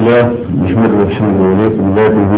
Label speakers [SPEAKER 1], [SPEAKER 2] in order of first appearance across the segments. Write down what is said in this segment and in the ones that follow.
[SPEAKER 1] لله نحمده الحمد لله ذاته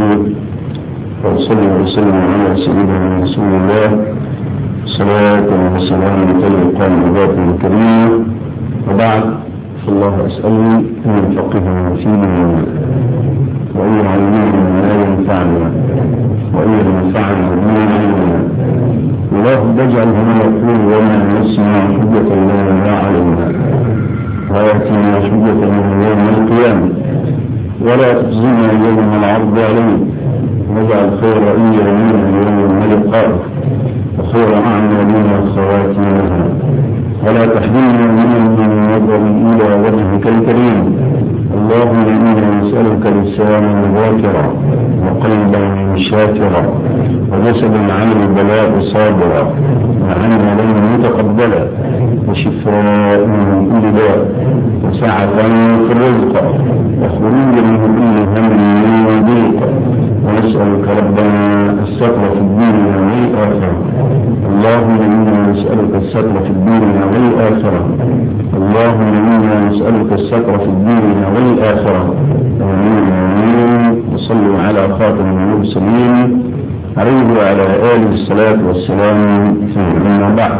[SPEAKER 1] وصلي وسلم على سيدنا رسول الله صلاة وسلام تلقى عباده الكريمة وبعد فالله أسأل أن يفقهنا فيما وأن يعلمنا ما ينفعنا وأن ينفعنا بما علمنا اللهم اجعله ما يقول وما نسمع حجة لنا لا علينا ويأتينا حجة من يوم القيامة ولا تجزنا يوم العرض عليه واجعل خير أيامنا يوم لقائك وخير أعمالنا خواتيمها ولا تحرمنا من النظر إلى وجهك الكريم اللهم إنا نسألك لسانا ذاكرا وقلبا شاكرا وجسدا عن البلاء صابرا وعملا متقبلا وشفاء من كل داء وسعة في الرزق وخروجا من كل هم وضيق ونسألك ربنا الستر في الدنيا والآخرة اللهم إنا نسألك الستر في الدنيا والآخرة اللهم إنا نسألك الستر في الدنيا والآخرة آمين آمين وصلوا على خاتم المرسلين عليه وعلى آله الصلاة والسلام أما بعد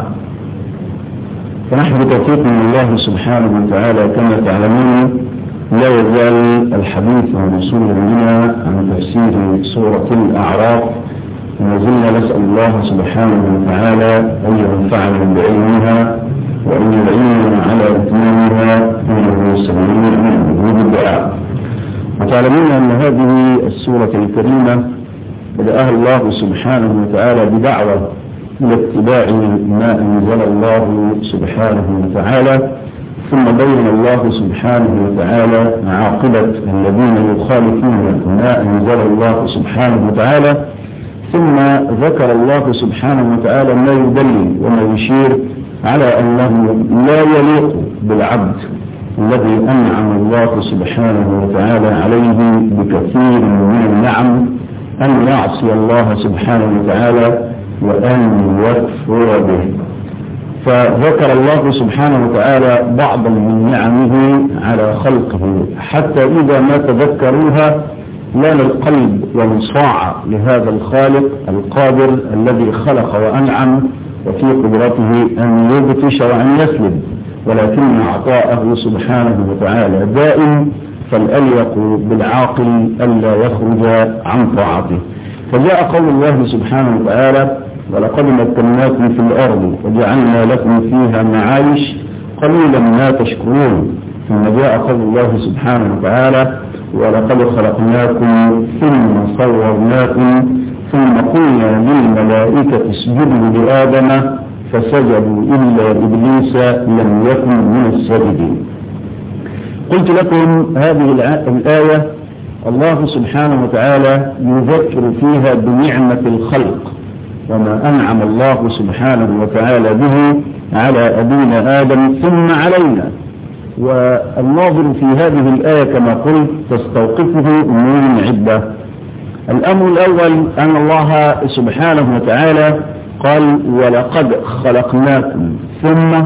[SPEAKER 1] فنحن بتوفيق من الله سبحانه وتعالى كما تعلمون لا يزال الحديث عن رسول بنا عن تفسير سورة الأعراف وما زلنا نسأل الله سبحانه وتعالى أن ينفعنا بعلمها وأن يعيننا على إتمامها إنه سميع مجيب الدعاء وتعلمون أن هذه السورة الكريمة بدأها الله سبحانه وتعالى بدعوة إلى اتباع ما أنزل الله سبحانه وتعالى ثم بين الله سبحانه وتعالى عاقبة الذين يخالفون ما أنزل الله سبحانه وتعالى ثم ذكر الله سبحانه وتعالى ما يدلل وما يشير على أنه لا يليق بالعبد الذي أنعم الله سبحانه وتعالى عليه بكثير من النعم أن يعصي الله سبحانه وتعالى وأن يكفر به فذكر الله سبحانه وتعالى بعضا من نعمه على خلقه حتى إذا ما تذكروها لان القلب وانصاع لهذا الخالق القادر الذي خلق وأنعم وفي قدرته أن يبتش وأن يسلب ولكن عطاءه سبحانه وتعالى دائم فالأليق بالعاقل ألا يخرج عن طاعته فجاء قول الله سبحانه وتعالى ولقد مكناكم في الأرض وجعلنا لكم فيها معايش قليلا ما تشكرون ثم جاء قول الله سبحانه وتعالى ولقد خلقناكم ثم صورناكم ثم قلنا للملائكة اسجدوا لآدم فسجدوا إلا إبليس لم يكن من الساجدين قلت لكم هذه الآية الله سبحانه وتعالى يذكر فيها بنعمة الخلق وما أنعم الله سبحانه وتعالى به على أبينا آدم ثم علينا والناظر في هذه الآية كما قلت تستوقفه أمور عدة الأمر الأول أن الله سبحانه وتعالى قال ولقد خلقناكم ثم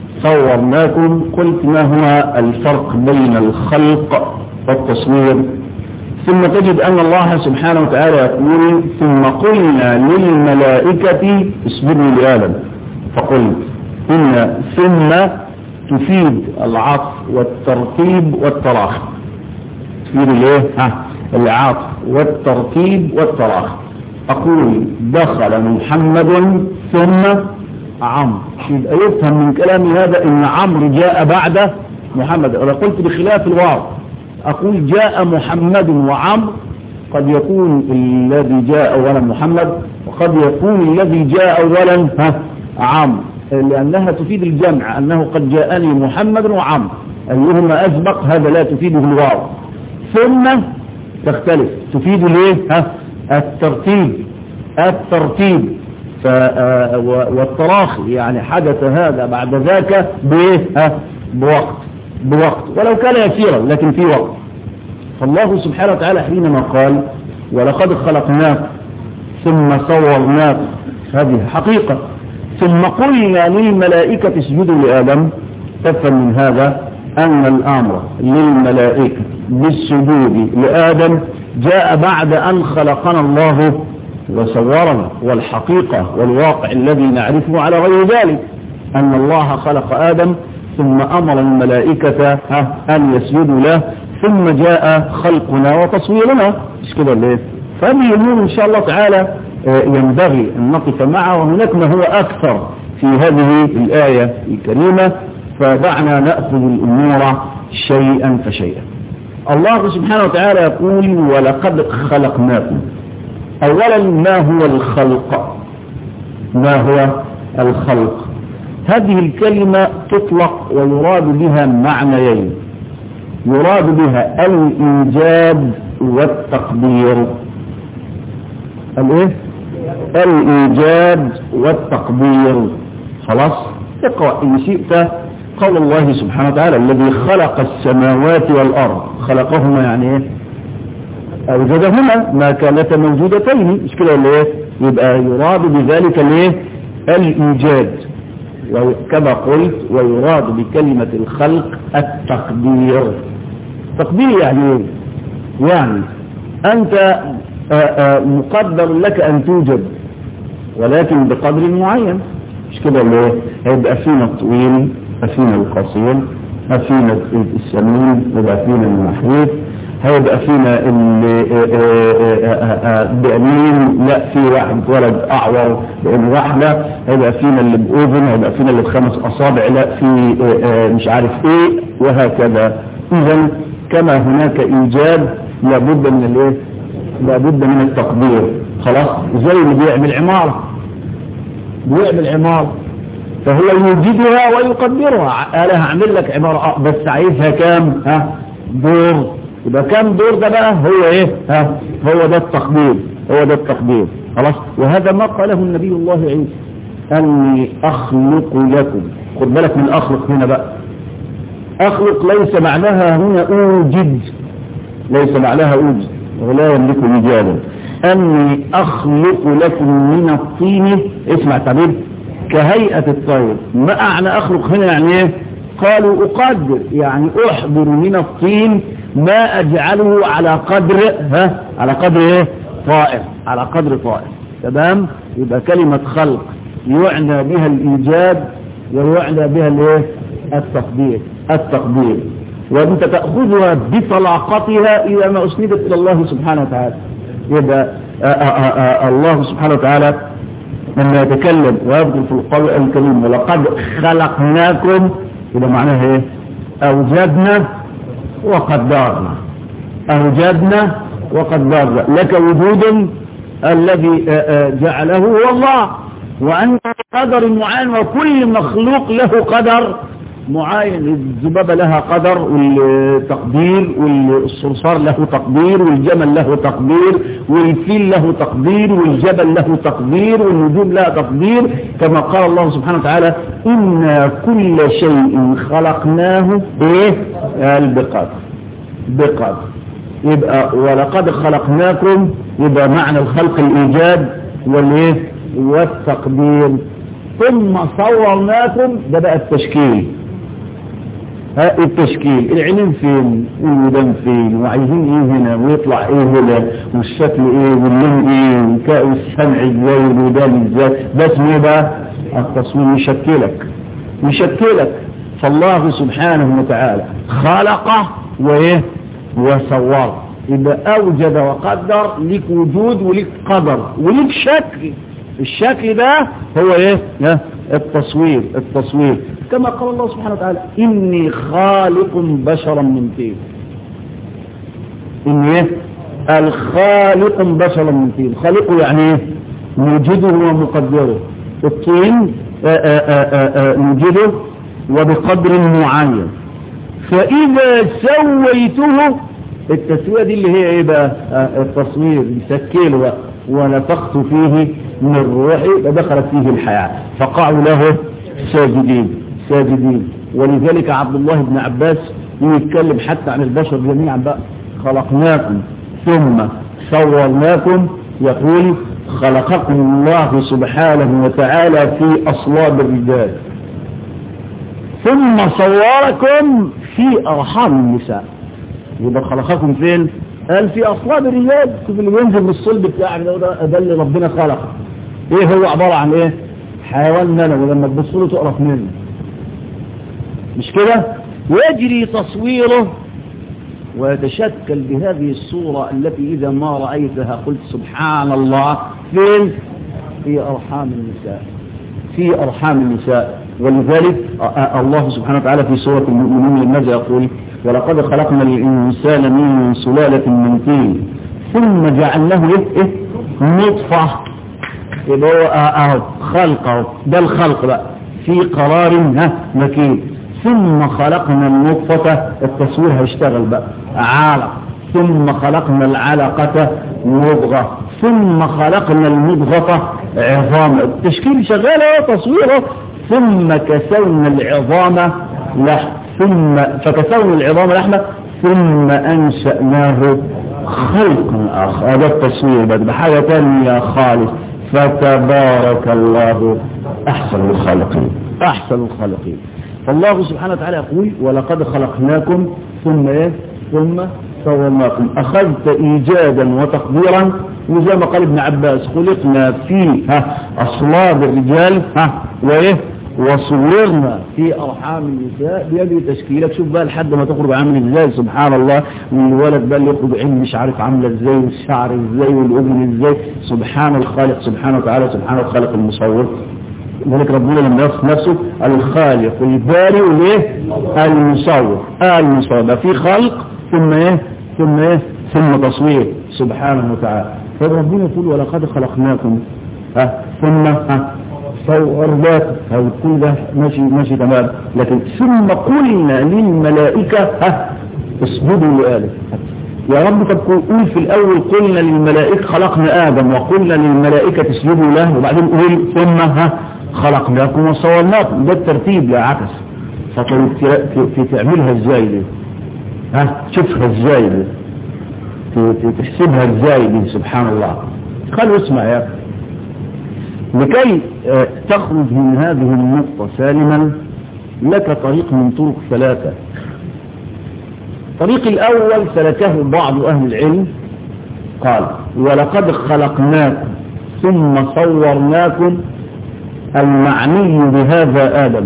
[SPEAKER 1] صورناكم قلت ما هو الفرق بين الخلق والتصوير ثم تجد أن الله سبحانه وتعالى يقول ثم قلنا للملائكة اسجدوا لآدم فقلت إن ثم تفيد العطف والترتيب والتراخي تفيد الايه ها العطف والترتيب والتراخي أقول دخل محمد ثم عمرو يبقى يفهم من كلامي هذا ان عمرو جاء بعد محمد انا قلت بخلاف الواو اقول جاء محمد وعمرو قد يكون الذي جاء اولا محمد وقد يكون الذي جاء اولا ها عمرو لانها تفيد الجمع انه قد جاءني محمد وعمرو ايهما اسبق هذا لا تفيده الواو ثم تختلف تفيد الايه ها الترتيب الترتيب ف والتراخي يعني حدث هذا بعد ذاك بايه بوقت بوقت ولو كان يسيرا لكن في وقت فالله سبحانه وتعالى حينما قال ولقد خلقناك ثم صورناك هذه حقيقة ثم قلنا للملائكة اسجدوا لآدم تفهم من هذا
[SPEAKER 2] أن الأمر للملائكة بالسجود لآدم جاء بعد أن خلقنا الله وصورنا والحقيقة والواقع الذي نعرفه على غير ذلك أن الله خلق آدم ثم أمر الملائكة أن يسجدوا له ثم جاء خلقنا وتصويرنا مش كده ليه فهذه الأمور إن شاء الله تعالى ينبغي أن نقف معها وهناك ما هو أكثر في هذه الآية الكريمة فدعنا نأخذ الأمور شيئا فشيئا الله سبحانه وتعالى يقول ولقد خلقناكم أولا ما هو الخلق ما هو الخلق هذه الكلمة تطلق ويراد بها معنيين يراد بها الإيجاد والتقدير الايه الإيجاد والتقدير خلاص اقرأ إن شئت قول الله سبحانه وتعالى الذي خلق السماوات والأرض خلقهما يعني ايه أوجدهما ما كانتا موجودتين مش كده ولا ايه يبقى يراد بذلك الايه الإيجاد وكما قلت ويراد بكلمة الخلق التقدير تقدير يعني ايه يعني أنت آآ آآ مقدر لك أن توجد ولكن بقدر معين مش كده اللي هيبقى فينا الطويل فينا القصير فينا السمين يبقى فينا المحروف هيبقى فينا بأمين لا في واحد ولد أعور بأن واحدة هيبقى فينا اللي بأذن هيبقى فينا اللي بخمس أصابع لا في مش عارف ايه وهكذا إذا كما هناك إيجاد لابد من الايه لابد من التقدير خلاص زي اللي بيعمل عمارة بيعمل عمارة فهو يوجدها ويقدرها انا هعمل لك عمارة اه بس عايزها كام ها دور يبقى كام دور ده بقى هو ايه ها هو ده التقدير هو ده التقدير خلاص وهذا ما قاله النبي الله عيسى اني اخلق لكم خد بالك من اخلق هنا بقى اخلق ليس معناها هنا اوجد ليس معناها اوجد ولا يملك رجالا أني أخلق لكم من الطين اسمع تعبير كهيئة الطير ما أعنى أخلق هنا يعني إيه قالوا أقدر يعني أحضر من الطين ما أجعله على قدر ها على قدر إيه طائر على قدر طائر تمام يبقى كلمة خلق يعنى بها الإيجاد ويعنى بها الإيه التقدير التقدير وانت تأخذها بطلاقتها إذا ما أسندت إلى الله سبحانه وتعالى يبقى الله سبحانه وتعالى لما يتكلم ويذكر في القول الكريم ولقد خلقناكم يبقى معناها ايه أوجدنا وقدرنا أوجدنا وقدرنا لك وجود الذي جعله هو الله وأنت قدر معين وكل مخلوق له قدر معين الذبابة لها قدر والتقدير والصرصار له تقدير والجمل له تقدير والفيل له تقدير والجبل له تقدير والنجوم لها تقدير كما قال الله سبحانه وتعالى إنا كل شيء خلقناه ايه قال بقدر بقدر يبقى ولقد خلقناكم يبقى معنى الخلق الإيجاد والايه والتقدير ثم صورناكم ده بقى التشكيل ها التشكيل العينين فين والودان فين وعايزين ايه هنا ويطلع ايه هنا والشكل ايه واللون ايه والسمع ازاي والودان ازاي ده اسمه ايه بقى التصوير يشكلك يشكلك فالله سبحانه وتعالى خلق وايه وصور يبقى اوجد وقدر لك وجود ولك قدر ولك شكل الشكل ده هو ايه التصوير التصوير كما قال الله سبحانه وتعالى إني خالق بشرا من طين إني إيه الخالق بشرا من طين خالقه يعني إيه موجده ومقدره الطين نوجده وبقدر معين فإذا سويته التسوية دي اللي هي ايه بقى التصوير يسكله بقى ونفخت فيه من روحي فدخلت فيه الحياة فقعوا له ساجدين ساجدين ولذلك عبد الله بن عباس يتكلم حتى عن البشر جميعا بقى خلقناكم ثم صورناكم يقول خلقكم الله سبحانه وتعالى في أصلاب الرجال ثم صوركم في أرحام النساء يبقى خلقكم فين قال في أصلاب الرجال شوف اللي بينزل من الصلب بتاعك ده ده اللي ربنا خلقه ايه هو عبارة عن ايه حيوان منوي لما تبص له تقرف منه مش كده يجري تصويره ويتشكل بهذه الصورة التي إذا ما رأيتها قلت سبحان الله فين في أرحام النساء في أرحام النساء ولذلك الله سبحانه وتعالى في سورة المؤمنين ماذا يقول ولقد خلقنا الإنسان من سلالة من طين ثم جعلناه إيه إيه نطفة يبقى هو أهو خلقه ده الخلق بقى في قرار ها مكين ثم خلقنا النطفة التصوير هيشتغل بقى علق ثم خلقنا العلقة مضغة ثم خلقنا المضغة عظام التشكيل شغال اهو تصويره ثم كسونا العظام لحم ثم فكسونا العظام لحمة ثم أنشأناه خلقا آخر هذا التصوير بقى بحاجة تانية خالص فتبارك الله أحسن الخالقين أحسن الخالقين فالله سبحانه وتعالى يقول ولقد خلقناكم ثم ايه ثم صورناكم أخذت إيجادا وتقديرا وزي ما قال ابن عباس خلقنا في ها أصلاب الرجال ها وإيه وصورنا في أرحام النساء بيجري تشكيلك شوف بقى لحد ما تخرج عامل ازاي سبحان الله والولد بقى اللي يخرج عين مش عارف عاملة ازاي والشعر ازاي والأذن ازاي سبحان الخالق سبحانه وتعالى سبحان الخالق المصور ذلك ربنا لما يصف نفسه الخالق البارئ ليه المصور المصور في خلق ثم ايه ثم ايه ثم تصوير سبحانه وتعالى فربنا يقول ولقد خلقناكم ها ثم ها صورناكم هذا كل ده ماشي ماشي تمام لكن ثم قلنا للملائكة ها اسجدوا لآله يا رب طب قول في الأول قلنا للملائكة خلقنا آدم وقلنا للملائكة اسجدوا له وبعدين قول ثم ها خلقناكم وصورناكم ده الترتيب لا عكس فطيب في تعملها ازاي دي ها تشوفها ازاي دي تحسبها ازاي دي سبحان الله خلوا اسمع يا لكي تخرج من هذه النقطة سالما لك طريق من طرق ثلاثة الطريق الأول سلكه بعض أهل العلم قال ولقد خلقناكم ثم صورناكم المعني بهذا آدم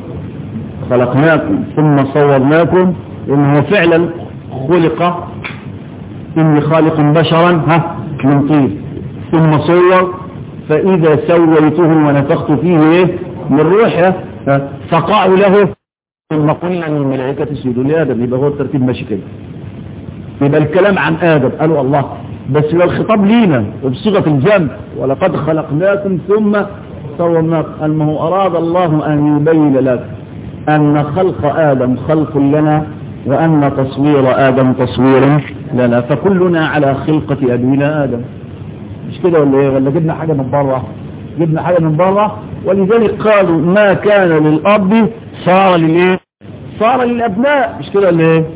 [SPEAKER 2] خلقناكم ثم صورناكم إنه فعلا خلق إني خالق بشرا ها من طين ثم صور فإذا سويته ونفخت فيه إيه من روحه فقعوا له ثم قلنا أن الملائكة تسجدوا لآدم يبقى هو الترتيب ماشي كده يبقى الكلام عن آدم قالوا الله بس لو الخطاب لينا وبصيغة الجمع ولقد خلقناكم ثم صورناكم أنه أراد الله أن يبين لك أن خلق آدم خلق لنا وأن تصوير آدم تصوير لنا فكلنا على خلقة أبينا آدم مش كده ولا ايه ولا جبنا حاجة من بره جبنا حاجة من بره ولذلك قالوا ما كان للأب صار للايه صار للأبناء مش كده ولا ايه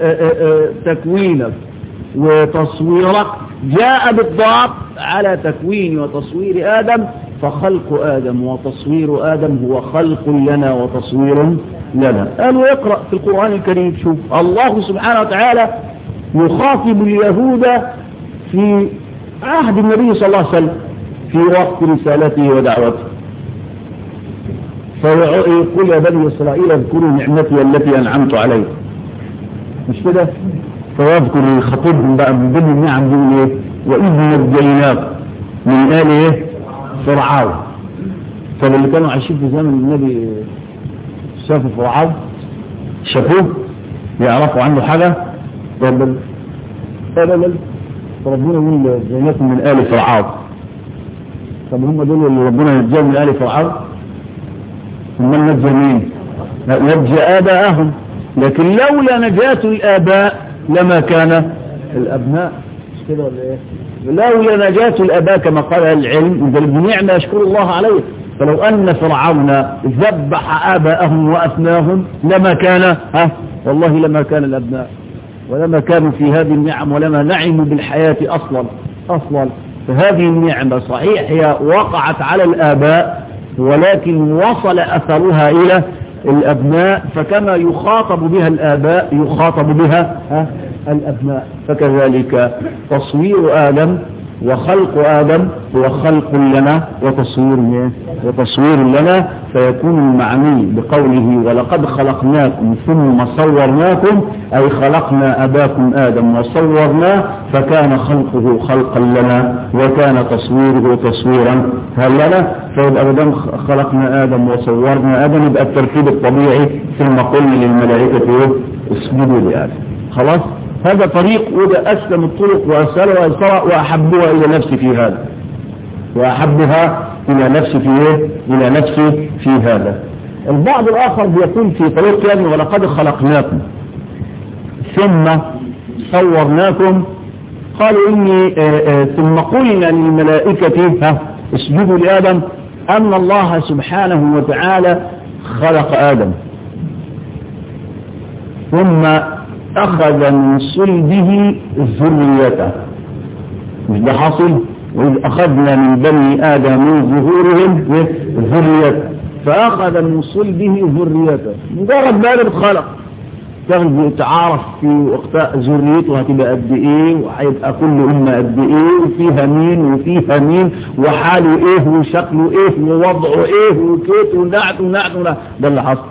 [SPEAKER 2] فتكوينك وتصويرك جاء بالضبط على تكوين وتصوير آدم فخلق آدم وتصوير آدم هو خلق لنا وتصوير لنا قالوا يقرأ في القرآن الكريم شوف الله سبحانه وتعالى يخاطب اليهود في عهد النبي صلى الله عليه وسلم في وقت رسالته ودعوته فيقول يا بني إسرائيل اذكروا نعمتي التي أنعمت عليكم مش كده فيذكر يخاطبهم بقى من ضمن النعم دي ايه وإذ نجيناكم من آل ايه فرعون طب اللي كانوا عايشين في زمن النبي شافوا فرعون شافوه يعرفوا عنه حاجة ابدا ابدا فربنا يقول زيناكم من آل فرعون طب هم دول اللي ربنا نجاهم من آل فرعون ثم نجى مين نجى آباءهم لكن لولا نجاة الآباء لما كان الأبناء مش كده ولا ايه لولا نجاة الآباء كما قال العلم بل بنعمة يشكر الله عليه فلو أن فرعون ذبح آباءهم وأثناهم لما كان ها والله لما كان الأبناء ولما كانوا في هذه النعم ولما نعموا بالحياة أصلا أصلا فهذه النعمة صحيح هي وقعت على الآباء ولكن وصل أثرها إلى الأبناء فكما يخاطب بها الآباء يخاطب بها ها الأبناء فكذلك تصوير آدم وخلق آدم هو خلق لنا وتصوير وتصوير لنا فيكون المعني بقوله ولقد خلقناكم ثم صورناكم أي خلقنا أباكم آدم وصورناه فكان خلقه خلقا لنا وكان تصويره تصويرا هل لنا فيبقى مدام خلقنا آدم وصورنا آدم يبقى التركيب الطبيعي ثم قلنا للملائكة اسجدوا لآدم خلاص هذا طريق وده أسلم الطرق وأسهلها وأسرع وأحبها إلى نفسي في هذا وأحبها إلى نفسي في إيه؟ إلى نفسي في هذا البعض الآخر بيقول في طريق يعني ولقد خلقناكم ثم صورناكم قالوا إني آآ آآ ثم قلنا للملائكة ها اسجدوا لآدم أن الله سبحانه وتعالى خلق آدم ثم أخذ من صلبه ذريته مش ده حاصل وإذ أخذنا من بني آدم من ظهورهم ذريته فأخذ من صلبه ذريته مجرد ما آدم خلق تاخد تعارف في وقتها ذريته هتبقى قد ايه وهيبقى كل امه قد ايه وفيها مين وفيها مين وحاله ايه وشكله ايه ووضعه ايه وكيت ونعت ونعت ونعت ده اللي حصل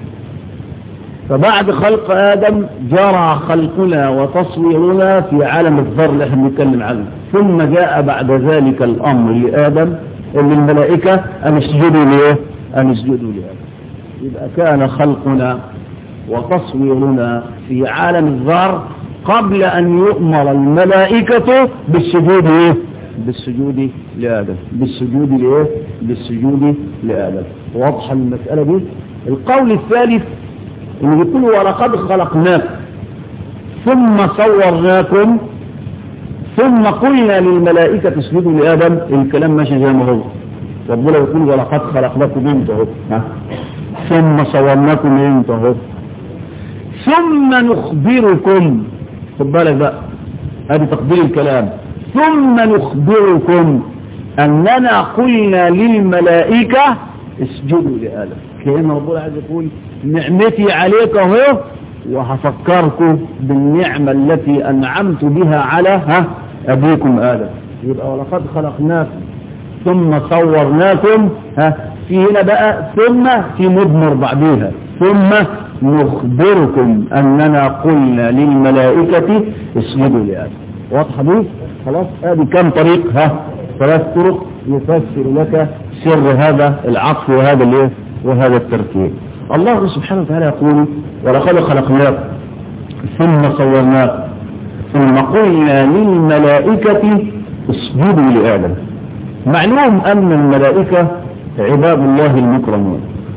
[SPEAKER 2] فبعد خلق آدم جرى خلقنا وتصويرنا في عالم الذر اللي احنا بنتكلم عنه ثم جاء بعد ذلك الأمر لآدم ان الملائكة أن اسجدوا ليه أن اسجدوا لآدم يبقى كان خلقنا وتصويرنا في عالم الذر قبل أن يؤمر الملائكة بالسجود ليه بالسجود لآدم بالسجود لإيه بالسجود لآدم واضحة المسألة دي القول الثالث إن يقول ولقد خلقناكم ثم صورناكم ثم قلنا للملائكة اسجدوا لآدم الكلام ماشي زي ما هو ربنا يقول ولقد خلقناكم انتهوا ثم صورناكم انتهوا ثم نخبركم خد بالك بقى هذه تقدير الكلام ثم نخبركم أننا قلنا للملائكة اسجدوا لآدم كأن ربنا عايز يقول نعمتي عليك اهو وهفكركم بالنعمة التي أنعمت بها على ها أبيكم آدم يبقى ولقد خلقناكم ثم صورناكم ها في هنا بقى ثم في مضمر بعديها ثم نخبركم أننا قلنا للملائكة اسجدوا لآدم واضحة دي خلاص ادي كم طريق ها ثلاث طرق يفسر لك سر هذا العطف وهذا الايه وهذا الترتيب الله سبحانه وتعالى يقول ولقد خلقناكم ثم صورناكم ثم قلنا للملائكة اسجدوا لآدم معلوم أن الملائكة عباد الله المكرمون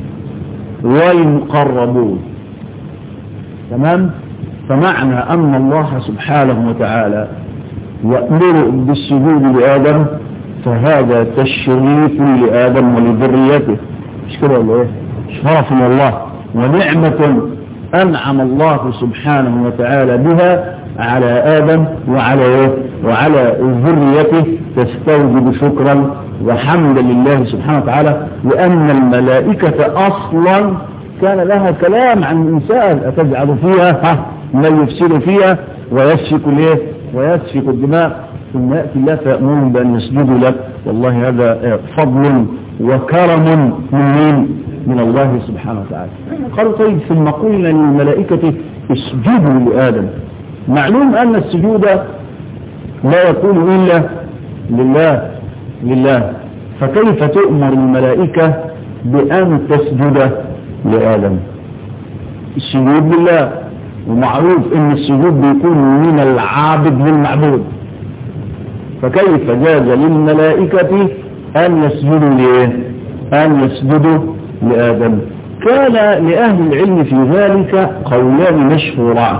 [SPEAKER 2] والمقربون تمام فمعنى أن الله سبحانه وتعالى يأمر بالسجود لآدم فهذا تشريف لآدم ولذريته مش كده ولا ايه شرف من الله ونعمة أنعم الله سبحانه وتعالى بها على آدم وعلى ايه وعلى ذريته تستوجب شكرا وحمدا لله سبحانه وتعالى لأن الملائكة أصلا كان لها كلام عن الإنسان أتجعل فيها من يفسد فيها ويسفك الايه ويسفك الدماء ثم يأتي الله فيأمرهم بأن يسجدوا لك والله هذا فضل وكرم من مين من الله سبحانه وتعالى قالوا طيب ثم قلنا للملائكة اسجدوا لآدم معلوم أن السجود لا يكون إلا لله لله فكيف تؤمر الملائكة بأن تسجد لآدم السجود لله ومعروف ان السجود بيكون من العابد للمعبود فكيف جاز للملائكة ان يسجدوا ليه ان يسجدوا لآدم كان لأهل العلم في ذلك قولان مشهوران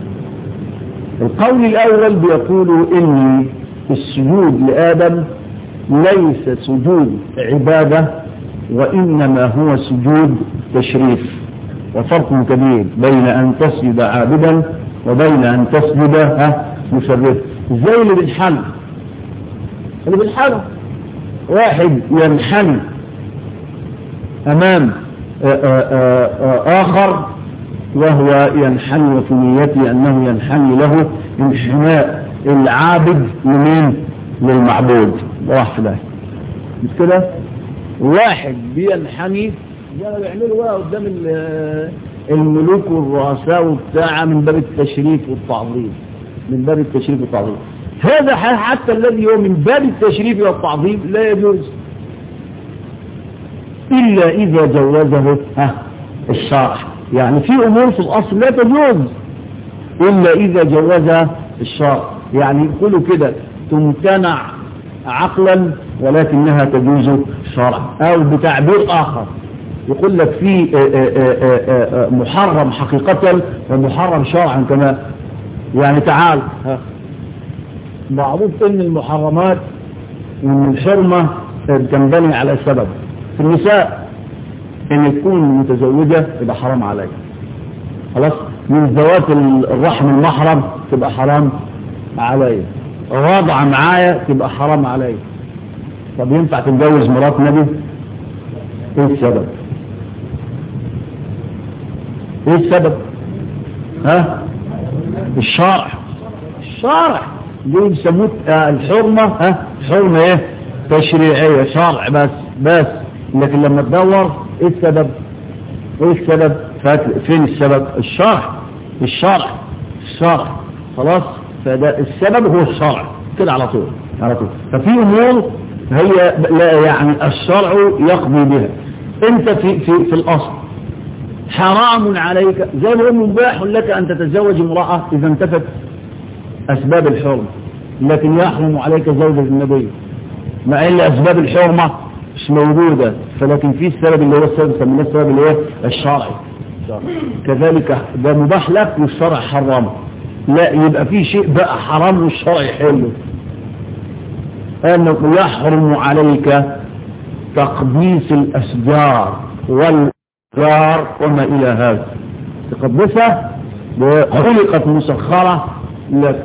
[SPEAKER 2] القول الأول بيقول إن السجود لآدم ليس سجود عبادة وإنما هو سجود تشريف وفرق كبير بين أن تسجد عابدا وبين أن تسجد مشرف زي اللي بالحل اللي بالحل واحد ينحني أمام آخر وهو ينحني في نيته أنه ينحني له انحناء العابد لمين للمعبود راح في ده مش كده واحد بينحني ده بيعملوا بقى قدام الملوك والرؤساء وبتاع من باب التشريف والتعظيم من باب التشريف والتعظيم هذا حتى الذي هو من باب التشريف والتعظيم لا يجوز إلا إذا جوزه ها الشرع يعني في أمور في الأصل لا تجوز إلا إذا جوزها الشرع يعني يقولوا كده تمتنع عقلا ولكنها تجوز شرعا أو بتعبير آخر يقول لك في محرم حقيقة ومحرم شرعا كمان يعني تعال ها معروف ان المحرمات وان الحرمة تنبني على سبب في النساء ان تكون متزوجة يبقى حرام عليها خلاص من ذوات الرحم المحرم تبقى حرام عليا راضعة معايا تبقى حرام عليا طب ينفع تتجوز مرات نبي ايه السبب ايه السبب ها الشرع الشرع ليه بيسموه الحرمة ها حرمة ايه تشريعية شرع بس بس لكن لما تدور ايه السبب ايه السبب فين السبب الشرع الشرع الشرع خلاص فده السبب هو الشرع كده على طول على طول ففي امور هي لا يعني الشرع يقضي بها انت في في في الاصل حرام عليك زي ما هو مباح لك ان تتزوج امراه اذا انتفت اسباب الحرمه لكن يحرم عليك زوجة النبي مع ان اسباب الحرمه مش موجوده فلكن في السبب اللي هو السبب سميناه السبب اللي هو الشرعي كذلك ده مباح لك والشرع حرمه لا يبقى في شيء بقى حرام والشرع يحله أنه يحرم عليك تقديس الأشجار والأشجار وما إلى هذا تقدسها خلقت مسخرة لك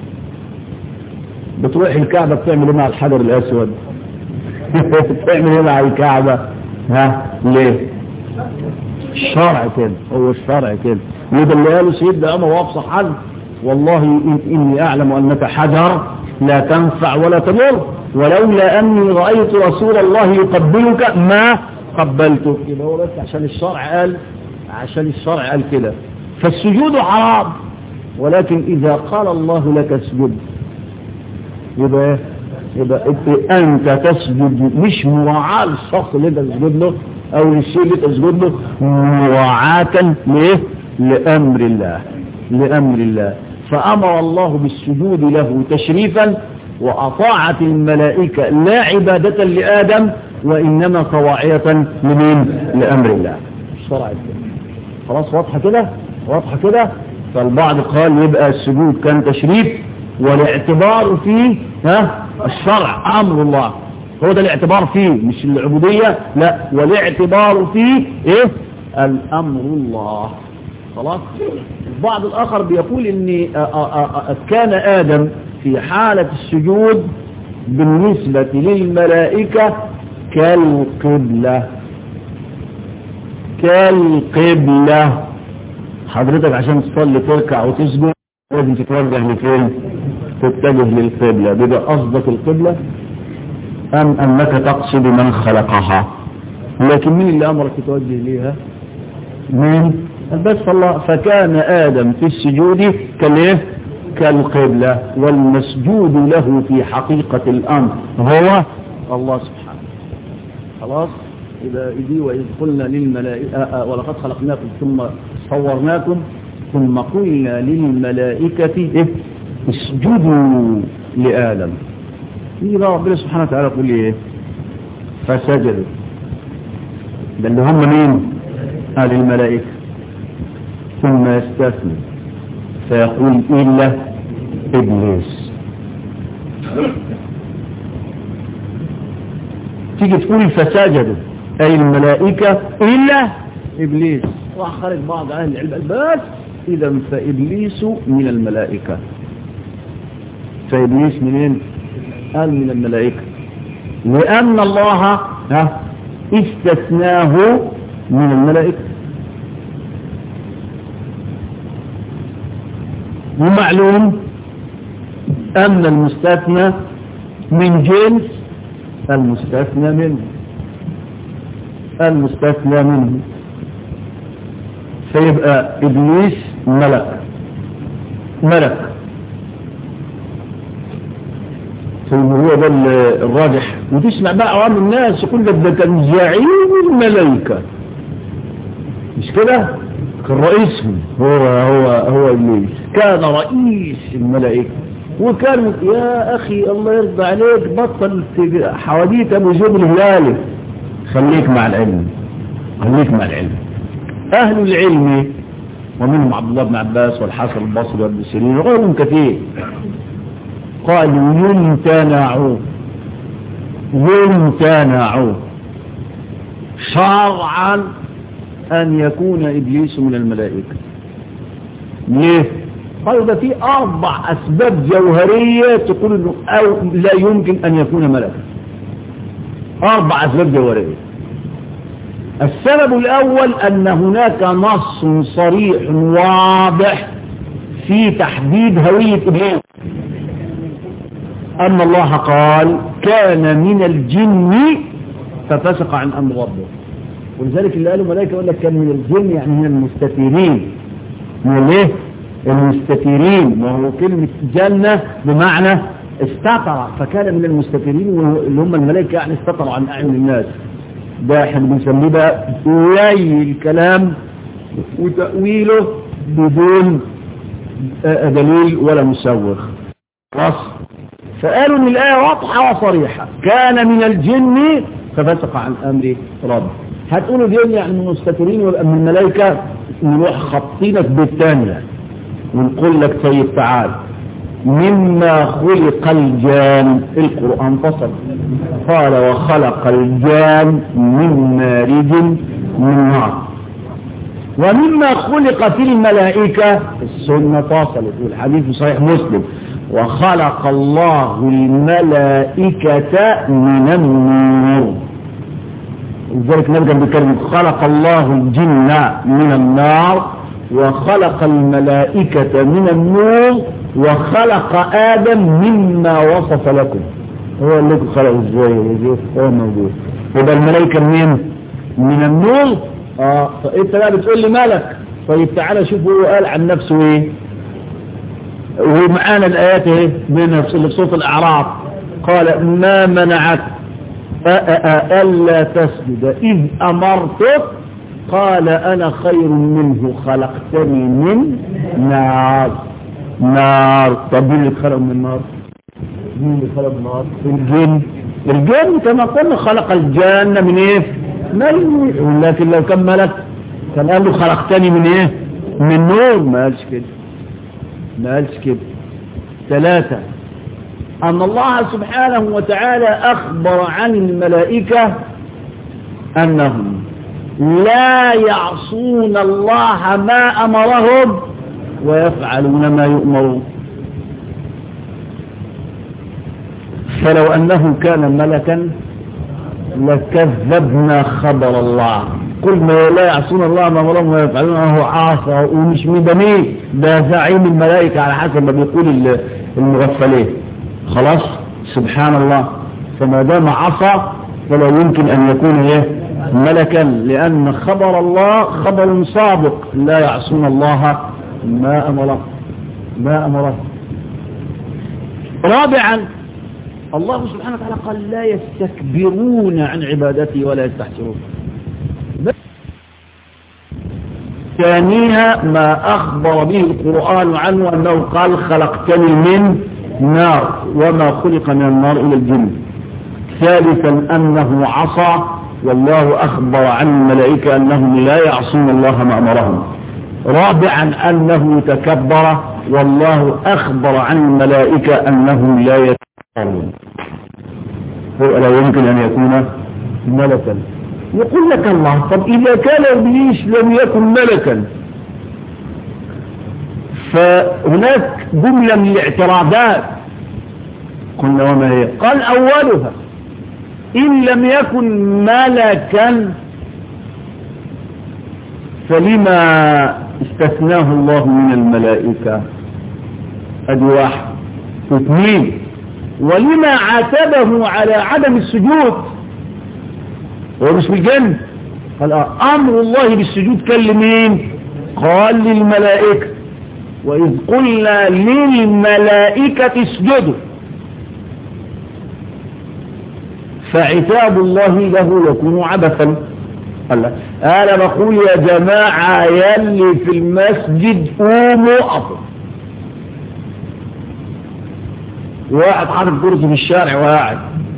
[SPEAKER 2] بتروح الكعبة بتعمل ايه مع الحجر الأسود بتعمل ايه مع الكعبة ها ليه الشرع كده هو الشرع كده وده اللي قاله سيدنا عمر وابصح حد والله إن إني أعلم أنك حجر لا تنفع ولا تضر ولولا أني رأيت رسول الله يقبلك ما قبلته يبقى هو بس عشان الشرع قال عشان الشرع قال كده فالسجود حرام ولكن إذا قال الله لك اسجد يبقى يبقى أنت تسجد مش مراعاة للشخص اللي أنت تسجد له أو للشيء اللي تسجد له مراعاة لإيه؟ لأمر الله لأمر الله فأمر الله بالسجود له تشريفا وأطاعت الملائكة لا عبادة لآدم وإنما طواعية لمين لأمر الله الشرع خلاص واضحة كده واضحة كده فالبعض قال يبقى السجود كان تشريف والاعتبار فيه ها الشرع أمر الله هو ده الاعتبار فيه مش العبودية لا والاعتبار فيه ايه الأمر الله خلاص البعض الآخر بيقول ان كان آدم في حالة السجود بالنسبة للملائكة كالقبلة كالقبلة حضرتك عشان تصلي تركع وتسجد لازم تتوجه لفين تتجه للقبلة بيبقى قصدك القبلة أم أنك تقصد من خلقها لكن مين اللي أمرك تتوجه ليها مين بس الله فكان آدم في السجود كالايه كالقبلة والمسجود له في حقيقة الأمر هو الله سبحانه خلاص إذا إذي وإذ قلنا للملائكة ولقد خلقناكم ثم صورناكم ثم قلنا للملائكة إيه اسجدوا لآدم يجي بقى ربنا سبحانه وتعالى يقول ايه فسجدوا ده اللي هم مين اهل الملائكه ثم يستثني فيقول إلا إبليس تيجي تقول فسجدوا أي الملائكة إلا إبليس راح خارج بعض أهل العلم بس إذا فإبليس من الملائكة فإبليس منين قال من الملائكة لأن الله ها استثناه من الملائكة ومعلوم أن المستثنى من جنس المستثنى منه المستثنى منه فيبقى إبليس ملك ملك هو ده الراجح وتسمع بقى عوام الناس يقول لك ده كان زعيم الملائكة مش كده كان رئيسهم هو هو هو ابليس كان رئيس الملائكة وكان يا اخي الله يرضى عليك بطل حواديت ابو زيد الهلالي خليك مع العلم خليك مع العلم اهل العلم ومنهم عبد الله بن عباس والحسن البصري وابن سيرين وغيرهم كثير قالوا يمتنع يمتنع شرعا أن يكون إبليس من الملائكة ليه؟ قالوا ده في أربع أسباب جوهرية تقول إنه أو لا يمكن أن يكون ملكا أربع أسباب جوهرية السبب الأول أن هناك نص صريح واضح في تحديد هوية إبليس أن الله قال كان من الجن ففسق عن أمر ربه ولذلك اللي قالوا ملائكة يقول لك كان من الجن يعني من المستثيرين من الايه المستثيرين وهو كلمة جنة بمعنى استطر فكان من المستثيرين اللي هم الملائكة يعني استطروا عن أعين الناس ده احنا بنسميه بقى قليل الكلام وتأويله بدون دليل ولا مسوغ خلاص فقالوا ان الآية واضحة وصريحة كان من الجن ففسق عن أمر ربه هتقولوا دي يعني من المستترين ويبقى من الملائكة نروح خطينك بالثانية ونقول لك طيب تعال مما خلق الجان القرآن فصل قال وخلق الجان من مارج من نار ومما خلق في الملائكة السنة فصلت والحديث صحيح مسلم وخلق الله الملائكة من النور لذلك نرجع بكلمة خلق الله الجن من النار وخلق الملائكة من النور وخلق آدم مما وصف لكم هو اللي خلق ازاي هو موجود يبقى الملائكة منين من النور اه فانت بقى بتقول لي مالك طيب تعالى شوف هو قال عن نفسه ايه ومعانا الآيات اهي من في صوت الأعراف قال ما منعك ألا تسجد إذ أمرتك قال أنا خير منه خلقتني من نار نار طب مين اللي خلق من النار مين اللي خلق النار الجن الجن كما قلنا خلق الجنة من ايه ميت ولكن لو كان ملك كان قال له خلقتني من ايه من نور ما قالش كده ما قالش كده ثلاثة أن الله سبحانه وتعالى أخبر عن الملائكة أنهم لا يعصون الله ما أمرهم ويفعلون ما يؤمرون فلو أنه كان ملكا لكذبنا خبر الله كل ما لا يعصون الله ما أمرهم ويفعلون هو عاصى ومش مدني ده زعيم الملائكة على حسب ما بيقول المغفلين خلاص سبحان الله فما دام عصى فلا يمكن أن يكون إيه ملكا لأن خبر الله خبر صادق لا يعصون الله ما أمره ما أمره رابعا الله سبحانه وتعالى قال لا يستكبرون عن عبادته ولا يستحسرون ثانيها ما أخبر به القرآن عنه أنه قال خلقتني من نار وما خلق من النار إلى الجن ثالثا أنه عصى والله أخبر عن الملائكة أنهم لا يعصون الله ما أمرهم رابعا أنه تكبر والله أخبر عن الملائكة أنهم لا يتكبرون لا يمكن أن يكون ملكا يقول لك الله طب إذا كان إبليس لم يكن ملكا فهناك جملة من الاعتراضات قلنا وما هي قال أولها إن لم يكن ملكا فلما استثناه الله من الملائكة ادي واحد اثنين ولما عاتبه على عدم السجود هو مش بالجن قال امر الله بالسجود كان لمين قال للملائكة واذ قلنا للملائكة اسجدوا فعتاب الله له يكون عبثا قال انا بقول يا جماعة يلي في المسجد قوموا اقف واحد حاطط كرسي في الشارع وقاعد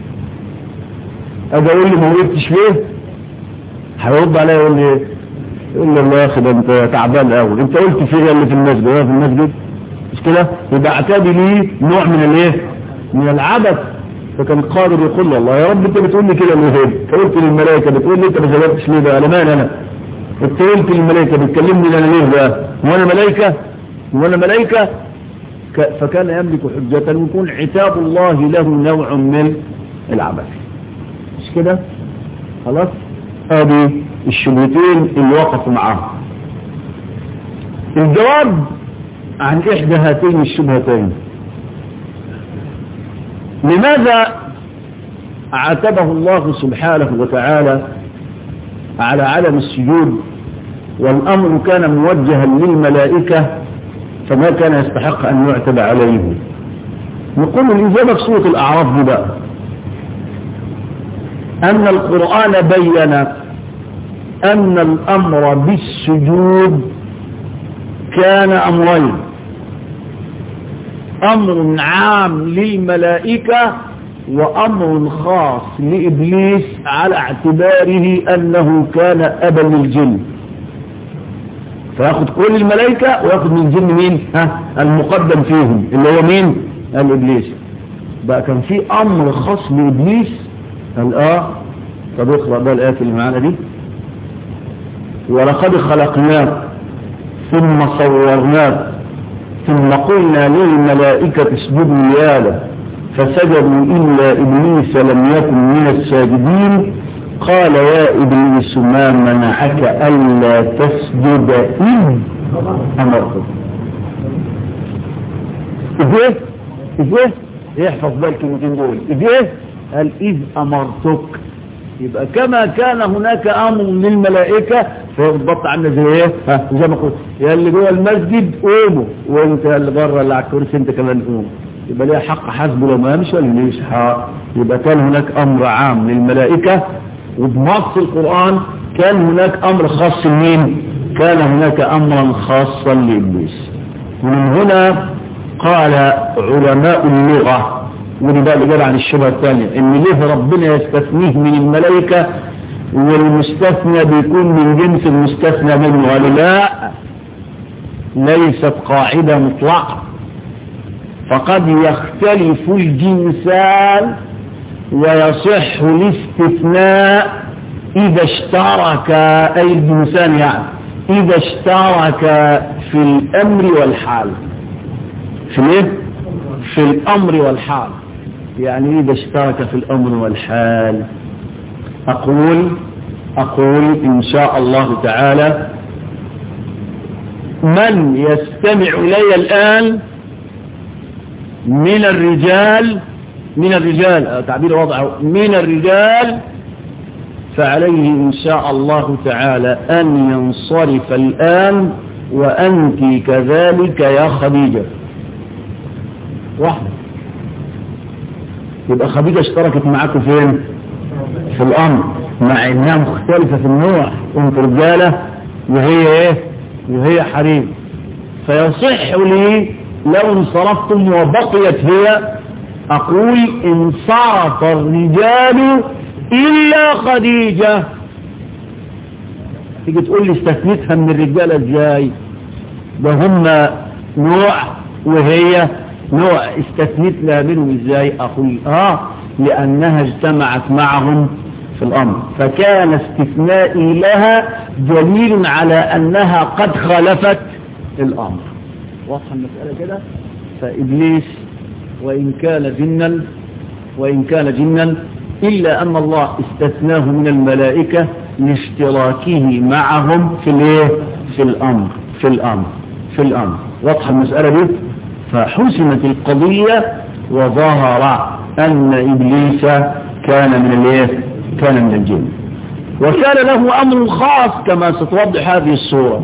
[SPEAKER 2] اجي اقول لي ما وقفتش ليه هيرد عليا يقول لي يقول لي الله يا اخي ده انت تعبان قوي انت قلت في ايه اللي في المسجد هو في المسجد مش كده يبقى اعتابي ليه نوع من الايه من العبث فكان قادر يقول له الله يا رب انت بتقول لي كده ليه انت قلت للملائكه بتقول لي انت ما جاوبتش ليه بقى انا انا انت قلت للملائكه بتكلمني انا ليه بقى وانا ملائكه وانا ملائكه فكان يملك حجة ويكون عتاب الله له نوع من العبث مش كده خلاص ادي الشبهتين اللي وقفوا معاهم الجواب عن احدى هاتين الشبهتين لماذا عاتبه الله سبحانه وتعالى على عدم السجود والامر كان موجها للملائكه فما كان يستحق أن يعتب عليه نقول الإجابة في سورة الأعراف دي بقى أن القرآن بين أن الأمر بالسجود كان أمرين أمر عام للملائكة وأمر خاص لإبليس على اعتباره أنه كان أبا للجن فياخد كل الملائكة وياخد من الجن مين ها المقدم فيهم اللي هو مين الإبليس بقى كان في أمر خاص بإبليس قال آه طب اقرأ بقى الآيات اللي معانا دي ولقد خلقناه ثم صورناه ثم قلنا للملائكة اسجدوا لآدم فسجدوا إلا إبليس لم يكن من الساجدين قال يا إبليس ما منعك ألا تسجد إذ أمرتك إذ إيه؟ إذ إيه؟ يحفظ بالك الكلمتين دول إذ إيه؟ قال إذ أمرتك يبقى كما كان هناك أمر للملائكة فيضبط عنا زي إيه؟ ها زي ما قلت يا اللي جوه المسجد قوموا وأنت يا اللي بره اللي على الكرسي أنت كمان قوم يبقى ليه حق حسبه لو ما يمشي ولا ليش حق يبقى كان هناك أمر عام للملائكة وبنص القرآن كان هناك أمر خاص لمين كان هناك أمرا خاصا لإبليس ومن هنا قال علماء اللغة ودي بقى الإجابة عن الشبهة الثانية إن ليه ربنا يستثنيه من الملائكة والمستثنى بيكون من جنس المستثنى منه قالوا لا ليست قاعدة مطلقة فقد يختلف الجنسان ويصح الاستثناء إذا اشترك أي الجنسان يعني إذا اشترك في الأمر والحال في الايه؟ في الأمر والحال يعني إذا اشترك في الأمر والحال أقول أقول إن شاء الله تعالى من يستمع إلي الآن من الرجال من الرجال تعبير وضعه من الرجال فعليه إن شاء الله تعالى أن ينصرف الآن وأنت كذلك يا خديجة واحدة يبقى خديجة اشتركت معاكم فين في الأمر مع إنها مختلفة في النوع أنت رجالة وهي إيه وهي حريم فيصح لي لو انصرفتم وبقيت هي أقول انصرف الرجال إلا خديجة تيجي تقول لي استثنتها من الرجالة ازاي ده هم نوع وهي نوع استثنتنا منهم ازاي أقول آه لأنها اجتمعت معهم في الأمر فكان استثنائي لها دليل على أنها قد خالفت الأمر واضحة المسألة كده فإبليس وإن كان جنا وإن كان جنا إلا أن الله استثناه من الملائكة لاشتراكه معهم في الايه في الامر في الامر في الامر واضحه المساله دي فحسمت القضيه وظهر ان ابليس كان من الايه كان من الجن وكان له امر خاص كما ستوضح هذه الصوره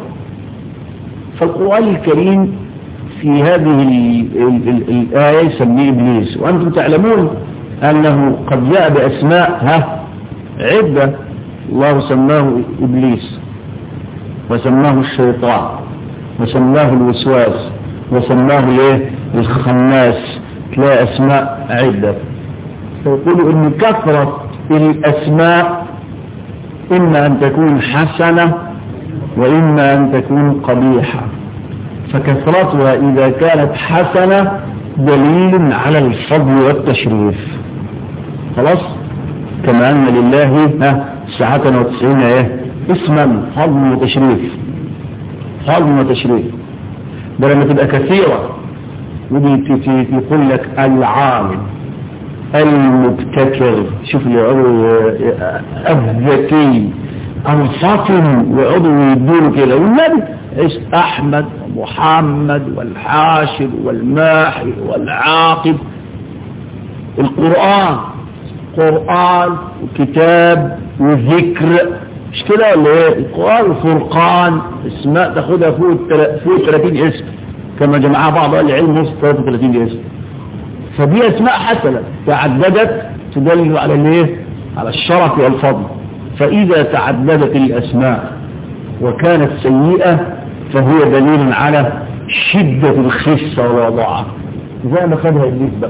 [SPEAKER 2] فالقران الكريم في هذه الآية يسميه إبليس وأنتم تعلمون أنه قد جاء بأسماء ها عدة الله سماه إبليس وسماه الشيطان وسماه الوسواس وسماه الايه الخناس تلاقي أسماء عدة فيقول إن كثرة الأسماء إما أن تكون حسنة وإما أن تكون قبيحة فكثرتها إذا كانت حسنة دليل على الفضل والتشريف خلاص كما أن لله تسعة وتسعين ايه اسما فضل وتشريف فضل وتشريف ده لما تبقى كثيرة ودي يقول لك العالم المبتكر شوف يقولوا الذكي الفاطن ويقعدوا يديله كده والنبي ايش احمد ومحمد والحاشر والماحي والعاقب القرآن قرآن وكتاب وذكر مش كده ولا ايه القرآن وفرقان اسماء تاخدها فوق فوق 30 اسم كما جمعها بعض اهل العلم وسط 33 اسم فدي اسماء حسنه تعددت تدل على الايه على الشرف والفضل فاذا تعددت الاسماء وكانت سيئه فهو دليل على شدة الخسة والوضاعة زي ما خدها إبليس بقى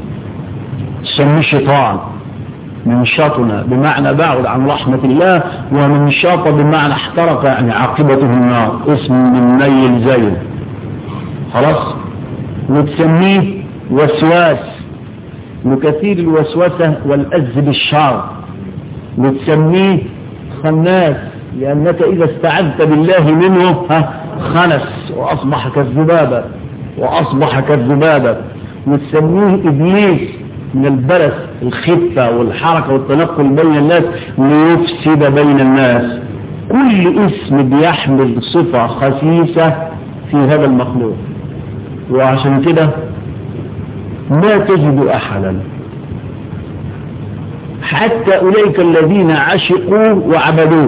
[SPEAKER 2] سميه شيطان من شطنا بمعنى بعد عن رحمة الله ومن شط بمعنى احترق يعني عاقبته النار اسم من نيل زيل خلاص وتسميه وسواس وكثير الوسوسة والأز بالشر وتسميه خناس لأنك إذا استعذت بالله منه ها خنس وأصبح كالذبابة وأصبح كالذبابة وتسميه إبليس من البلس الخفة والحركة والتنقل بين الناس ليفسد بين الناس كل اسم بيحمل صفة خسيسة في هذا المخلوق وعشان كده ما تجد أحدا حتى أولئك الذين عشقوا وعبدوه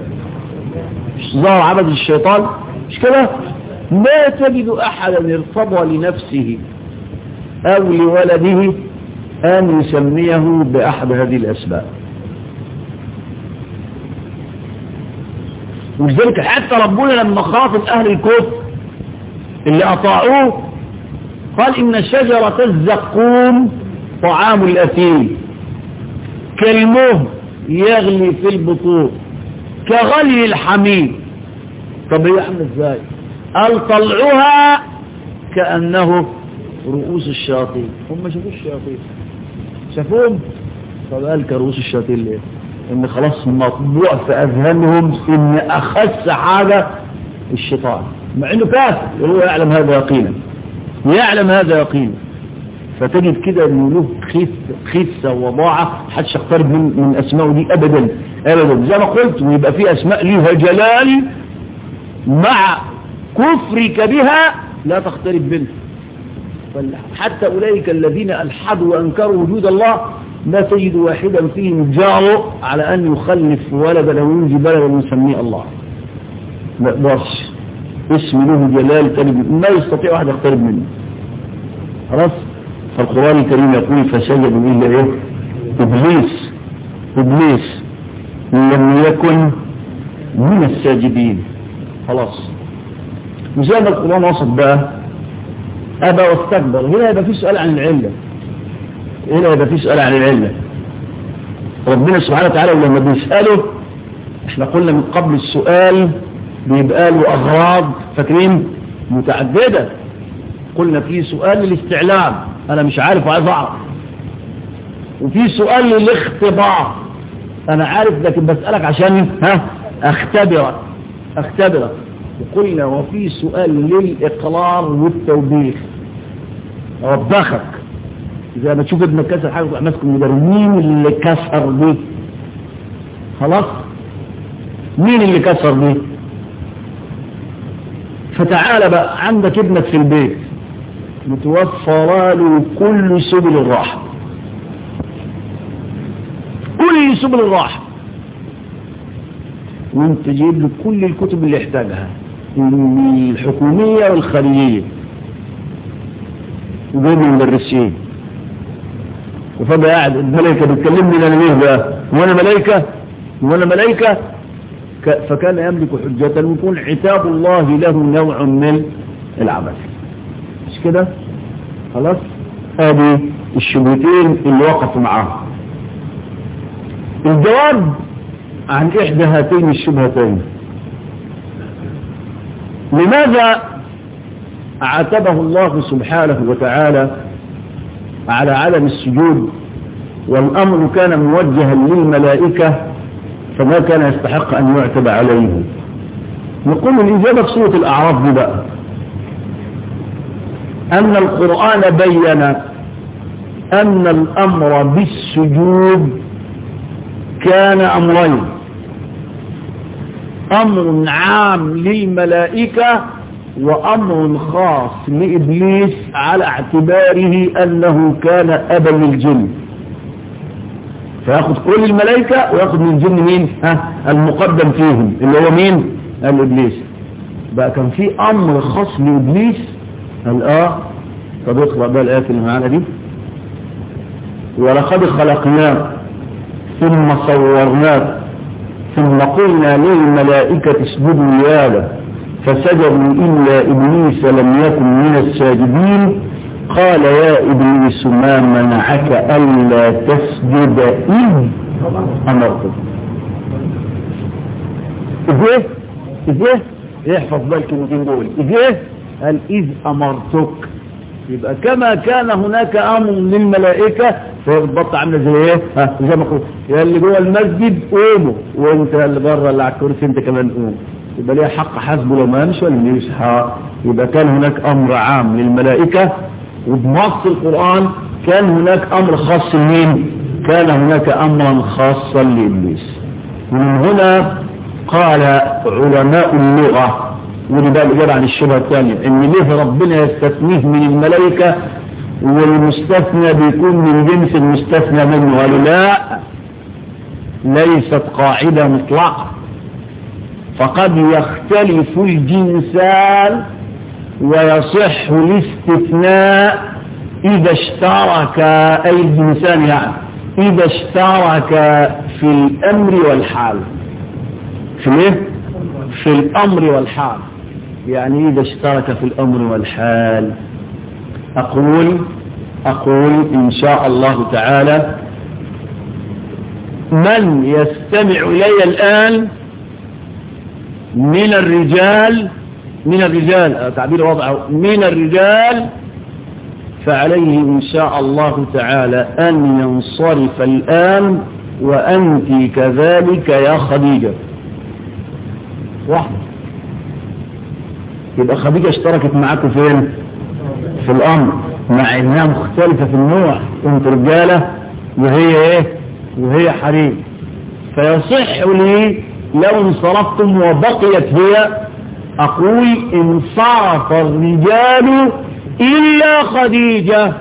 [SPEAKER 2] ظهر عبد الشيطان مش كده ما تجد أحدا ارتضى لنفسه أو لولده أن يسميه بأحد هذه الأسباب ولذلك حتى ربنا لما خاطب أهل الكفر اللي أطاعوه قال إن شجرة الزقوم طعام الأثيم كالمهل يغلي في البطون كغلي الحميم طب هي عامله ازاي قال طلعوها كأنه رؤوس الشياطين هم شافوا الشياطين شافوهم طب قال كرؤوس الشياطين ليه ان خلاص مطبوع في اذهانهم ان اخس حاجه الشيطان مع انه كافر وهو يعلم هذا يقينا يعلم هذا يقينا فتجد كده انه له خفه وضاعه محدش يقترب من من اسمائه دي ابدا ابدا زي ما قلت ويبقى في اسماء ليها جلال مع كفرك بها لا تقترب منه حتى أولئك الذين ألحدوا وأنكروا وجود الله لا تجد واحدا فيهم جاروا على أن يخلف ولدا أو ينجي بلدا يسميه الله ما يقدرش اسم له جلال كلمة ما يستطيع واحد يقترب منه خلاص فالقرآن الكريم يقول فسجدوا إلا إيه إبليس إبليس لم يكن من الساجدين خلاص وزي ما القرآن وصف بقى أبى واستكبر هنا يبقى في سؤال عن العلة هنا يبقى في سؤال عن العلة ربنا سبحانه وتعالى لما بيسأله احنا قلنا من قبل السؤال بيبقى له أغراض فاكرين متعددة قلنا في سؤال للاستعلام أنا مش عارف وعايز أعرف وفي سؤال للاختبار أنا عارف لكن بسألك عشان ها أختبرك أختبرك وقلنا وفي سؤال للإقرار والتوبيخ وبخك إذا ما تشوف ابنك كسر حاجة تروح ماسك المدرب مين اللي كسر دي خلاص مين اللي كسر دي فتعال بقى عندك ابنك في البيت متوفر له كل سبل الراحة كل سبل الراحة وانت جايب له كل الكتب اللي يحتاجها الحكومية والخارجية وجايب المدرسين وفجأة قاعد الملائكة بتكلمني انا ليه بقى وانا ملائكة وانا ملائكة فكان يملك حجة ويكون عتاب الله له نوع من العبث مش كده خلاص هذه الشبهتين اللي وقفوا معاهم الجواب عن إحدى هاتين الشبهتين لماذا عاتبه الله سبحانه وتعالى على عدم السجود والأمر كان موجها للملائكة فما كان يستحق أن يعتب عليه نقول الإجابة في سورة الأعراف دي بقى أن القرآن بين أن الأمر بالسجود كان أمرين أمر عام للملائكة وأمر خاص لإبليس على اعتباره أنه كان أبا للجن فياخد كل الملائكة وياخد من الجن مين ها المقدم فيهم اللي هو مين الإبليس بقى كان في أمر خاص لإبليس قال آه طب اقرأ بقى الآيات اللي معانا دي ولقد خلقناه ثم صورناه ثم قلنا للملائكة اسجدوا لآدم فسجدوا إلا إبليس لم يكن من الساجدين قال يا إبليس ما منعك ألا تسجد إذ أمرتك إذ إذ احفظ بقى الكلمتين دول إذ قال إذ أمرتك يبقى كما كان هناك أمر للملائكة فيربط عامله زي ايه ها زي ما قلت يا اللي جوه المسجد قوموا وانت اللي بره اللي على الكرسي انت كمان قوم يبقى ليه حق حسبه لو ما مش ولا مش يبقى كان هناك امر عام للملائكة وبنص القرآن كان هناك امر خاص لمين كان هناك امرا خاصا لابليس ومن هنا قال علماء اللغة ودي بقى الإجابة عن الشبهة الثانية إن ليه ربنا يستثنيه من الملائكة والمستثنى بيكون من جنس المستثنى منه قالوا لا ليست قاعدة مطلقة فقد يختلف الجنسان ويصح الاستثناء إذا اشترك أي الجنسان يعني إذا اشترك في الأمر والحال في الايه؟ في الأمر والحال يعني إذا اشترك في الأمر والحال أقول أقول إن شاء الله تعالى من يستمع إلي الآن من الرجال من الرجال تعبير وضعه من الرجال فعليه إن شاء الله تعالى أن ينصرف الآن وأنت كذلك يا خديجة واحدة يبقى خديجة اشتركت معاكم فين في الأمر مع انها مختلفة في النوع انت رجالة وهي ايه وهي حريم فيصح لي لو انصرفتم وبقيت هي اقول انصرف الرجال الا خديجة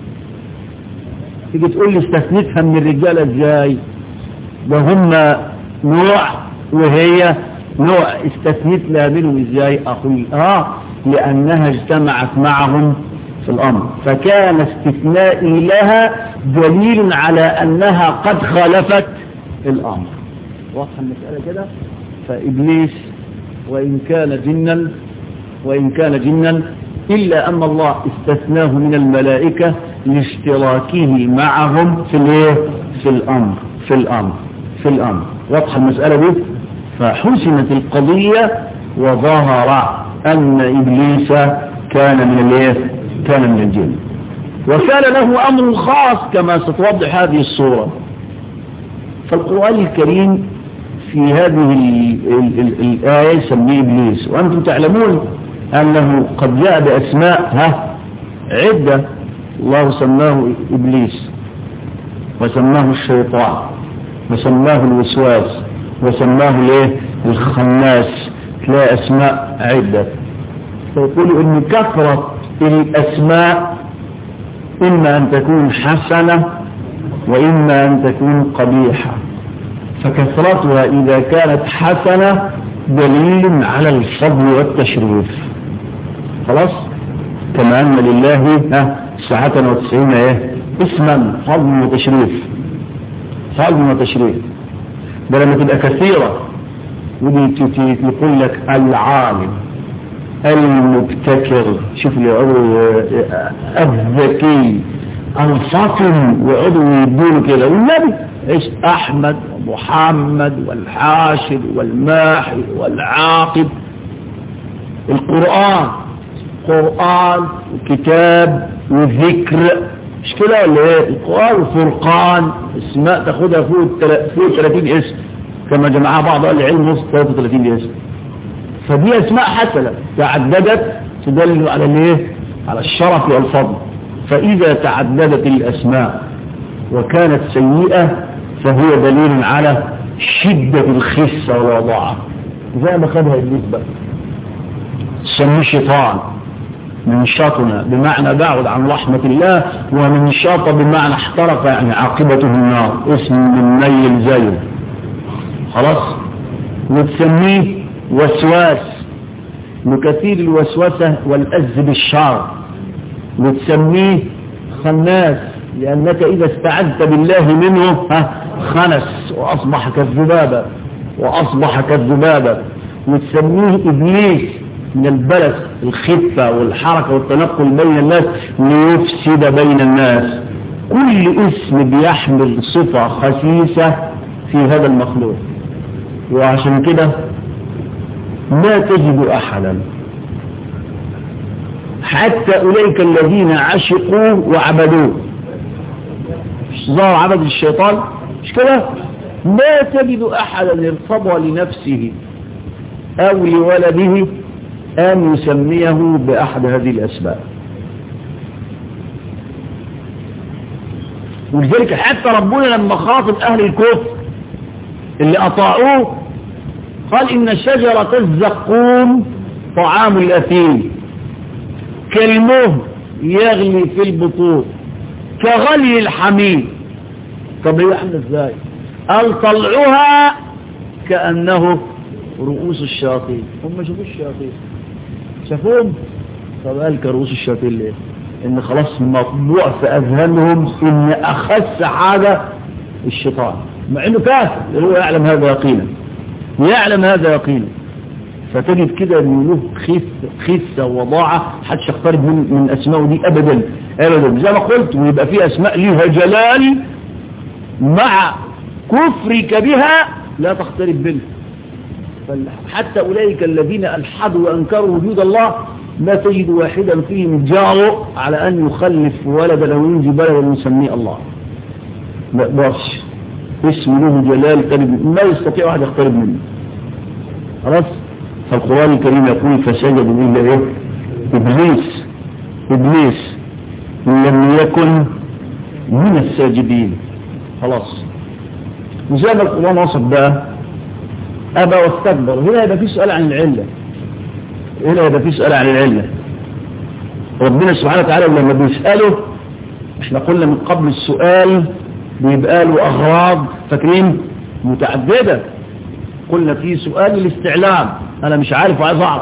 [SPEAKER 2] تيجي تقول لي استثنتها من الرجالة ازاي ده هم نوع وهي نوع استثنت لها منهم ازاي اقول اه لانها اجتمعت معهم في الامر فكان استثنائي لها دليل على انها قد خالفت الامر واضحه المسألة كده فابليس وان كان جنا وان كان جنا الا ان الله استثناه من الملائكة لاشتراكه معهم في الايه في الامر في الامر في الامر واضحه المسألة دي فحسمت القضية وظهر أن إبليس كان من الايه كان من الجن وكان له أمر خاص كما ستوضح هذه الصورة فالقرآن الكريم في هذه ال ال ال الآية يسميه إبليس وأنتم تعلمون أنه قد جاء بأسماء ها عدة الله سماه إبليس وسماه الشيطان وسماه الوسواس وسماه الايه الخناس تلاقي أسماء عدة فيقول إن كثرة الأسماء إما أن تكون حسنة وإما أن تكون قبيحة فكثرتها إذا كانت حسنة دليل على الفضل والتشريف خلاص كما أن لله تسعة وتسعين إيه اسما فضل وتشريف فضل وتشريف ده لما تبقى كثيرة ودي تقول لك العالم المبتكر شوف اللي يقعدوا الذكي الفطن ويقعدوا يدونه كده والنبي ايش احمد ومحمد والحاشد والماحي والعاقب القرآن قرآن وكتاب وذكر مش كده ولا ايه القرآن والفرقان اسماء تاخدها فوق فوق 30 اسم كما جمعها بعض اهل العلم وسط 33 اسم فدي اسماء حسنة تعددت تدل على الايه على الشرف والفضل فاذا تعددت الاسماء وكانت سيئة فهو دليل على شدة الخسة والوضاعة زي ما خدها ابليس بقى سميه شيطان من شاطنا بمعنى بعد عن رحمة الله ومن شاط بمعنى احترق يعني عاقبته النار اسم من ميل زيه خلاص وتسميه وسواس لكثير الوسوسة والأز بالشعر وتسميه خناس لأنك إذا استعذت بالله منه ها خنس وأصبح كالذبابة وأصبح كالذبابة وتسميه إبليس من البلس الخفة والحركة والتنقل بين الناس ليفسد بين الناس كل اسم بيحمل صفة خسيسة في هذا المخلوق وعشان كده ما تجد أحدا حتى أولئك الذين عشقوه وعبدوه مش ظهر عبد الشيطان مش كده ما تجد أحدا ارتضى لنفسه أو لولده أن يسميه بأحد هذه الأسباب ولذلك حتى ربنا لما خاطب أهل الكفر اللي أطاعوه قال إن شجرة الزقوم طعام الأثيم كالمهر يغلي في البطون كغلي الحميم طب هي عامله ازاي قال طلعها كأنه رؤوس الشياطين هم شافوا الشياطين شافوهم طب قال كرؤوس الشياطين ليه ان خلاص مطبوع في اذهانهم ان اخس حاجة الشيطان مع انه كافر هو يعلم هذا يقينا يعلم هذا يقينا فتجد كده ان له خس خسه وضاعه حدش يقترب من من اسمائه دي ابدا ابدا زي ما قلت ويبقى في اسماء ليها جلال مع كفرك بها لا تقترب منه حتى أولئك الذين ألحدوا وأنكروا وجود الله ما تجد واحدا فيهم جاره على أن يخلف ولدا أو ينجي بلدا يسميه الله ما يقدرش اسم له جلال قريب ما يستطيع واحد يقترب منه خلاص فالقرآن الكريم يقول فسجدوا إلا إيه إبليس إبليس لم يكن من الساجدين خلاص وزي ما القرآن وصف بقى أبى واستكبر هنا يبقى في سؤال عن العلة هنا يبقى في سؤال عن العلة ربنا سبحانه وتعالى لما بيسأله احنا قلنا من قبل السؤال بيبقى له أغراض فاكرين متعددة قلنا في سؤال للاستعلام أنا مش عارف وعايز أعرف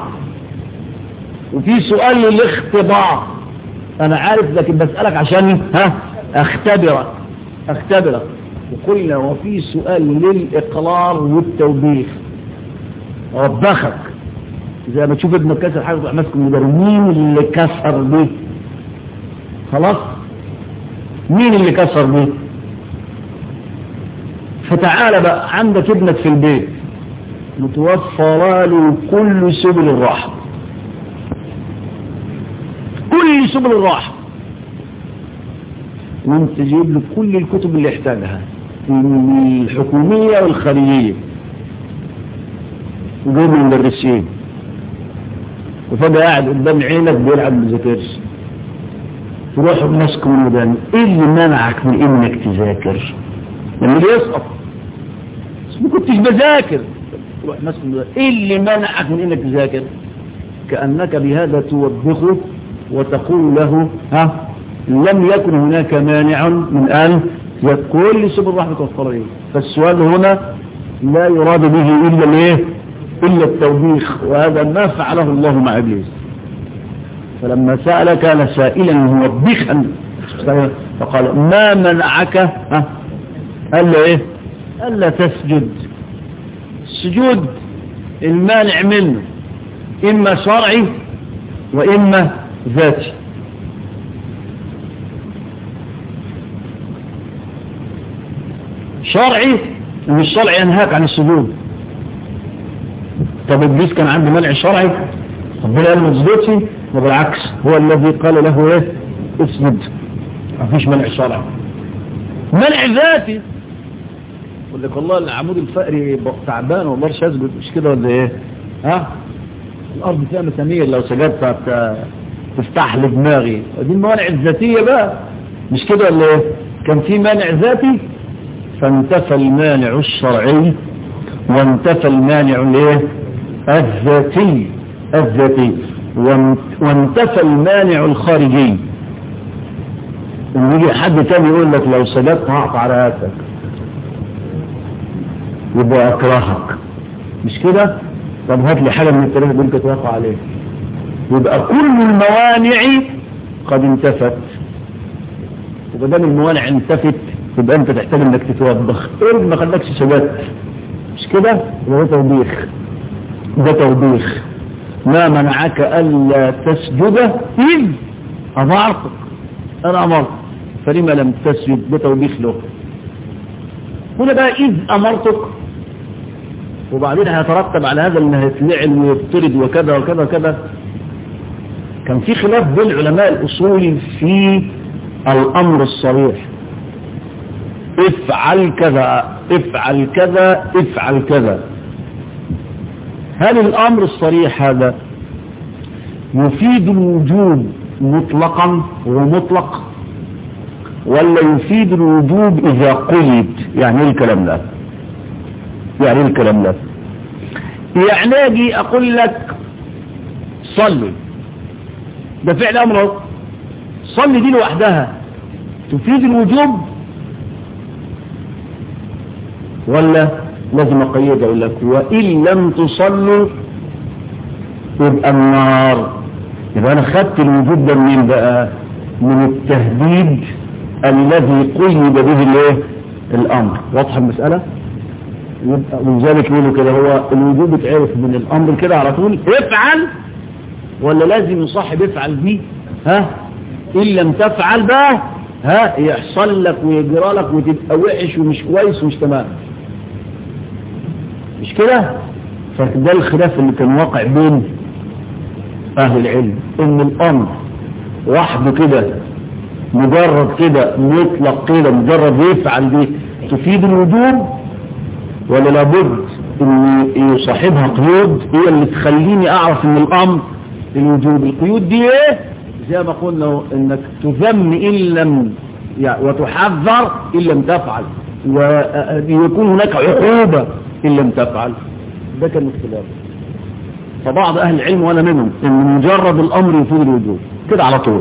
[SPEAKER 2] وفي سؤال للاختبار أنا عارف لكن بسألك عشان ها أختبرك أختبرك وقلنا وفي سؤال للإقرار والتوبيخ وضخك زي ما تشوف ابن كسر حاجة تروح ماسك المدرب مين اللي كسر دي خلاص مين اللي كسر دي فتعالى بقى عندك ابنك في البيت متوفر له كل سبل الراحة كل سبل الراحة وانت جايب له كل الكتب اللي يحتاجها الحكومية والخارجية وجايب له مدرسين وفجأة قاعد قدام عينك بيلعب بذاكرش تروح ماسكه من ودان ايه اللي منعك من انك تذاكر لما يسقط بس ما كنتش بذاكر تروح مثلا ايه اللي منعك من انك تذاكر كأنك بهذا توبخه وتقول له ها لم يكن هناك مانع من أن كل سبل رحمة والطريق فالسؤال هنا لا يراد به إلا الايه إلا التوبيخ وهذا ما فعله الله مع إبليس فلما سأل كان سائلا موبخا فقال ما منعك ها قال له ايه قال له تسجد السجود المانع منه إما شرعي وإما ذاتي شرعي مش شرعي ينهاك عن السجود طب ابليس كان عنده منع شرعي ربنا قال ما تسجدش وبالعكس هو الذي قال له ايه اسجد مفيش منع شرعي منع ذاتي يقول لك والله العمود الفقري تعبان والله مش هسجد مش كده ولا ايه ها الارض فيها مسامير لو سجدت تفتح لي دماغي دي الموانع الذاتيه بقى مش كده ولا ايه كان في مانع ذاتي فانتفى المانع الشرعي وانتفى المانع الايه الذاتي الذاتي وانتفى المانع الخارجي ان يجي حد تاني يقول لك لو سجدت هقطع راسك يبقى اكرهك مش كده طب هات لي حاجه من التاريخ دول تتوقع عليه يبقى كل الموانع قد انتفت وبدل الموانع انتفت يبقى انت تحتاج انك تتوبخ ايه ما خلكش سجدت مش كده ده توبيخ ده توبيخ ما منعك الا تسجد اذ امرتك انا امرت فلما لم تسجد ده توبيخ له هنا بقى اذ امرتك وبعدين هيترتب على هذا انه يتلعن ويطرد وكذا وكذا وكذا كان في خلاف بين علماء الاصول في الامر الصريح افعل كذا افعل كذا افعل كذا هل الامر الصريح هذا يفيد الوجوب مطلقا ومطلق ولا يفيد الوجوب اذا قيد يعني ايه الكلام ده يعني ايه الكلام ده يعني اجي اقول لك صلي ده فعل امر صلي دي لوحدها تفيد الوجوب ولا لازم اقيد اقول لك وان لم تصلوا يبقى النار يبقى انا خدت الوجود ده منين بقى من التهديد الذي قيد به الايه الامر واضحه المساله يبقى ولذلك يقولوا كده هو الوجود بتعرف من الامر كده على طول افعل ولا لازم يصاحب افعل دي ها ان لم تفعل بقى ها يحصل لك ويجرى لك وتبقى وحش ومش كويس ومش تمام مش كده فده الخلاف اللي كان واقع بين اهل العلم ان الامر وحده كده مجرد كده مطلق كده مجرد يفعل دي تفيد الوجوب ولا لابد ان يصاحبها قيود هي اللي تخليني اعرف ان الامر الوجوب القيود دي ايه زي ما قلنا انك تذم ان لم يعني وتحذر ان لم تفعل ويكون هناك عقوبة ان لم تفعل ده كان اختلاف فبعض اهل العلم وانا منهم ان مجرد الامر يفيد الوجوب كده على طول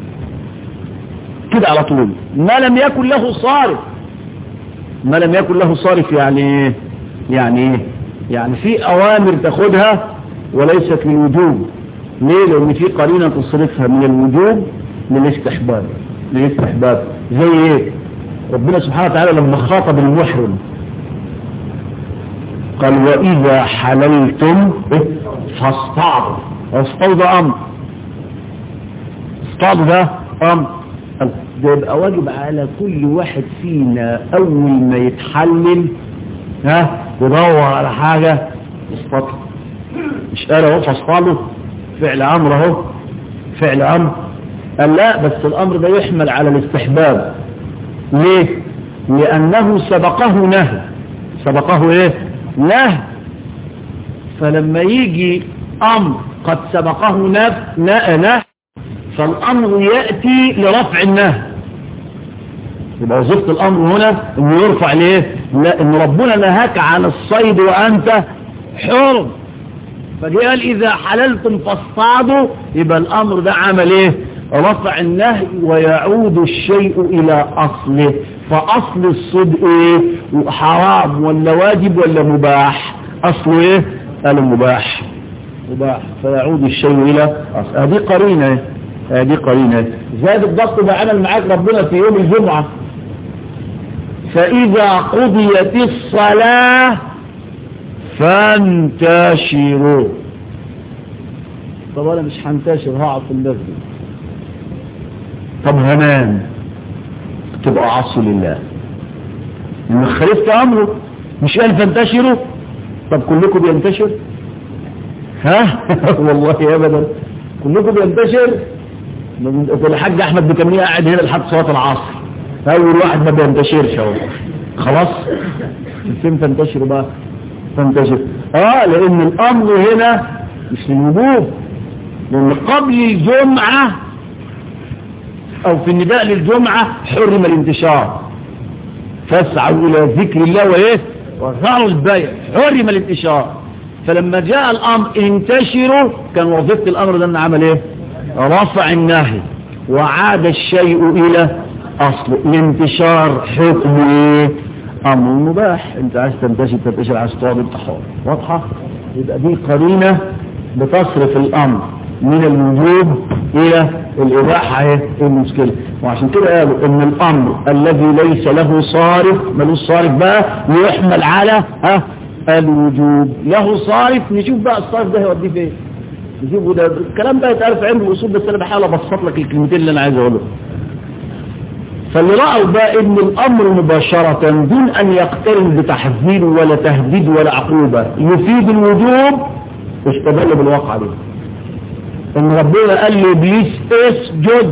[SPEAKER 2] كده على طول ما لم يكن له صارف ما لم يكن له صارف يعني يعني ايه يعني في اوامر تاخدها وليست للوجوب ليه لان في قرينه تصرفها من الوجوب للاستحباب للاستحباب زي ايه ربنا سبحانه وتعالى لما خاطب المحرم قال واذا حللتم فاصطادوا اصطادوا ده امر اصطادوا ده امر ده يبقى واجب على كل واحد فينا اول ما يتحلل ها يدور على حاجة يصطادها مش قال اهو فاصطادوا فعل امر اهو فعل امر قال لا بس الامر ده يحمل على الاستحباب ليه لانه سبقه نهي سبقه ايه نهي فلما يجي امر قد سبقه نهي فالامر يأتي لرفع النهي يبقى وظيفة الامر هنا انه يرفع ليه لا ان ربنا نهاك عن الصيد وانت حرم فقال إذا حللتم فاصطادوا يبقى الأمر ده عمل إيه رفع النهي ويعود الشيء إلى أصله فأصل الصد إيه حرام ولا واجب ولا مباح أصله إيه قالوا مباح مباح فيعود الشيء إلى أصل هذه قرينة هذه قرينة زاد الضغط ده عمل معاك ربنا في يوم الجمعة فإذا قضيت الصلاة فانتشروا طب انا مش هنتشر هقعد في المسجد طب هنام تبقى عصي لله ان خالفت امره مش قال فانتشروا طب كلكم بينتشر ها والله ابدا كلكم بينتشر الحاج احمد بكمية قاعد هنا لحد صلاه العصر اول واحد ما بينتشرش اهو خلاص فين تنتشروا بقى تنتشر اه لان الامر هنا مش للوجوب لان قبل الجمعة او في النداء للجمعة حرم الانتشار فاسعوا الى ذكر الله وايه وذروا البيع حرم الانتشار فلما جاء الامر انتشروا كان وظيفة الامر ده ان عمل ايه رفع النهي وعاد الشيء الى اصله الانتشار حكم ايه امر مباح انت عايز تنتشر تنتشر عايز تقعد انت حر واضحه يبقى دي قرينه بتصرف الامر من الوجوب الى الاباحه ايه المشكله وعشان كده قالوا ان الامر الذي ليس له صارف ملوش صارف بقى يحمل على ها الوجوب له صارف نشوف بقى الصارف ده هيوديه فين نشوف ده الكلام ده يتعرف علم الاصول بس انا بحاول ابسط لك الكلمتين اللي انا عايز اقولهم فاللي رأوا بقى ان الامر مباشرة دون ان يقترن بتحذير ولا تهديد ولا عقوبة يفيد الوجوب استدل بالواقع دي ان ربنا قال لابليس اسجد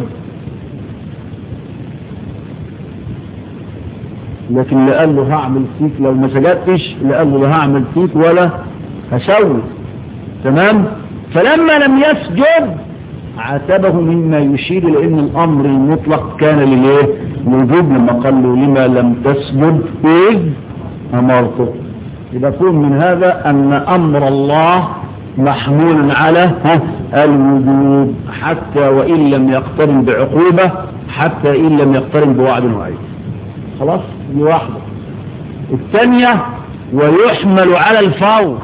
[SPEAKER 2] لكن اللي قال له هعمل فيك لو ما سجدتش اللي قال له لا هعمل فيك ولا هسوي تمام فلما لم يسجد عاتبه مما يشير لان الامر المطلق كان للايه لوجوب لما قال له لما لم تسجد اذ امرته يبقى يكون من هذا ان امر الله محمول على الوجوب حتى وان لم يقترن بعقوبة حتى ان لم يقترن بوعد وعيد خلاص دي واحدة الثانية ويحمل على الفور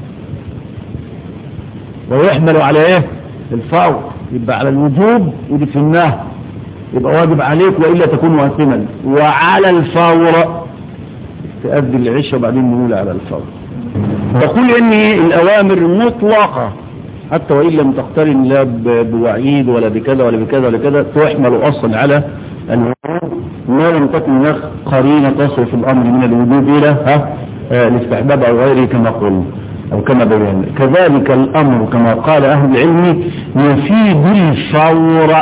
[SPEAKER 2] ويحمل على ايه الفور يبقى على الوجوب ودي في النهي يبقى واجب عليك وإلا تكون مؤثما وعلى الفور تأدي العشاء وبعدين نقول على الفور تقول ان الأوامر مطلقة حتى وإن لم تقترن لا بوعيد ولا بكذا ولا بكذا ولا كذا تحمل أصلا على الوجوب ما لم تكن هناك قرينة تصرف الأمر من الوجوب إلى ها الاستحباب أو غيره كما قلنا أو كما بينا كذلك الأمر كما قال أهل العلم يفيد الفور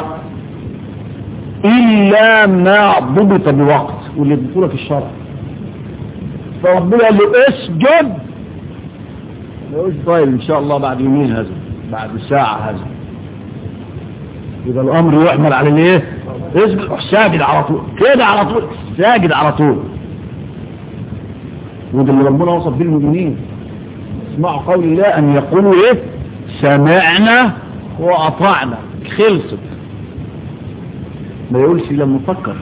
[SPEAKER 2] إلا ما ضبط بوقت واللي بطولة في الشرع فربنا قال له اسجد ما يقولش طيب إن شاء الله بعد يومين هذا بعد ساعة هذا يبقى الأمر يحمل على الايه اسجد ساجد على طول كده على طول ساجد على طول وده اللي ربنا وصف به المؤمنين اسمعوا قول الله ان يقولوا ايه سمعنا واطعنا خلصت ما يقولش لما نفكر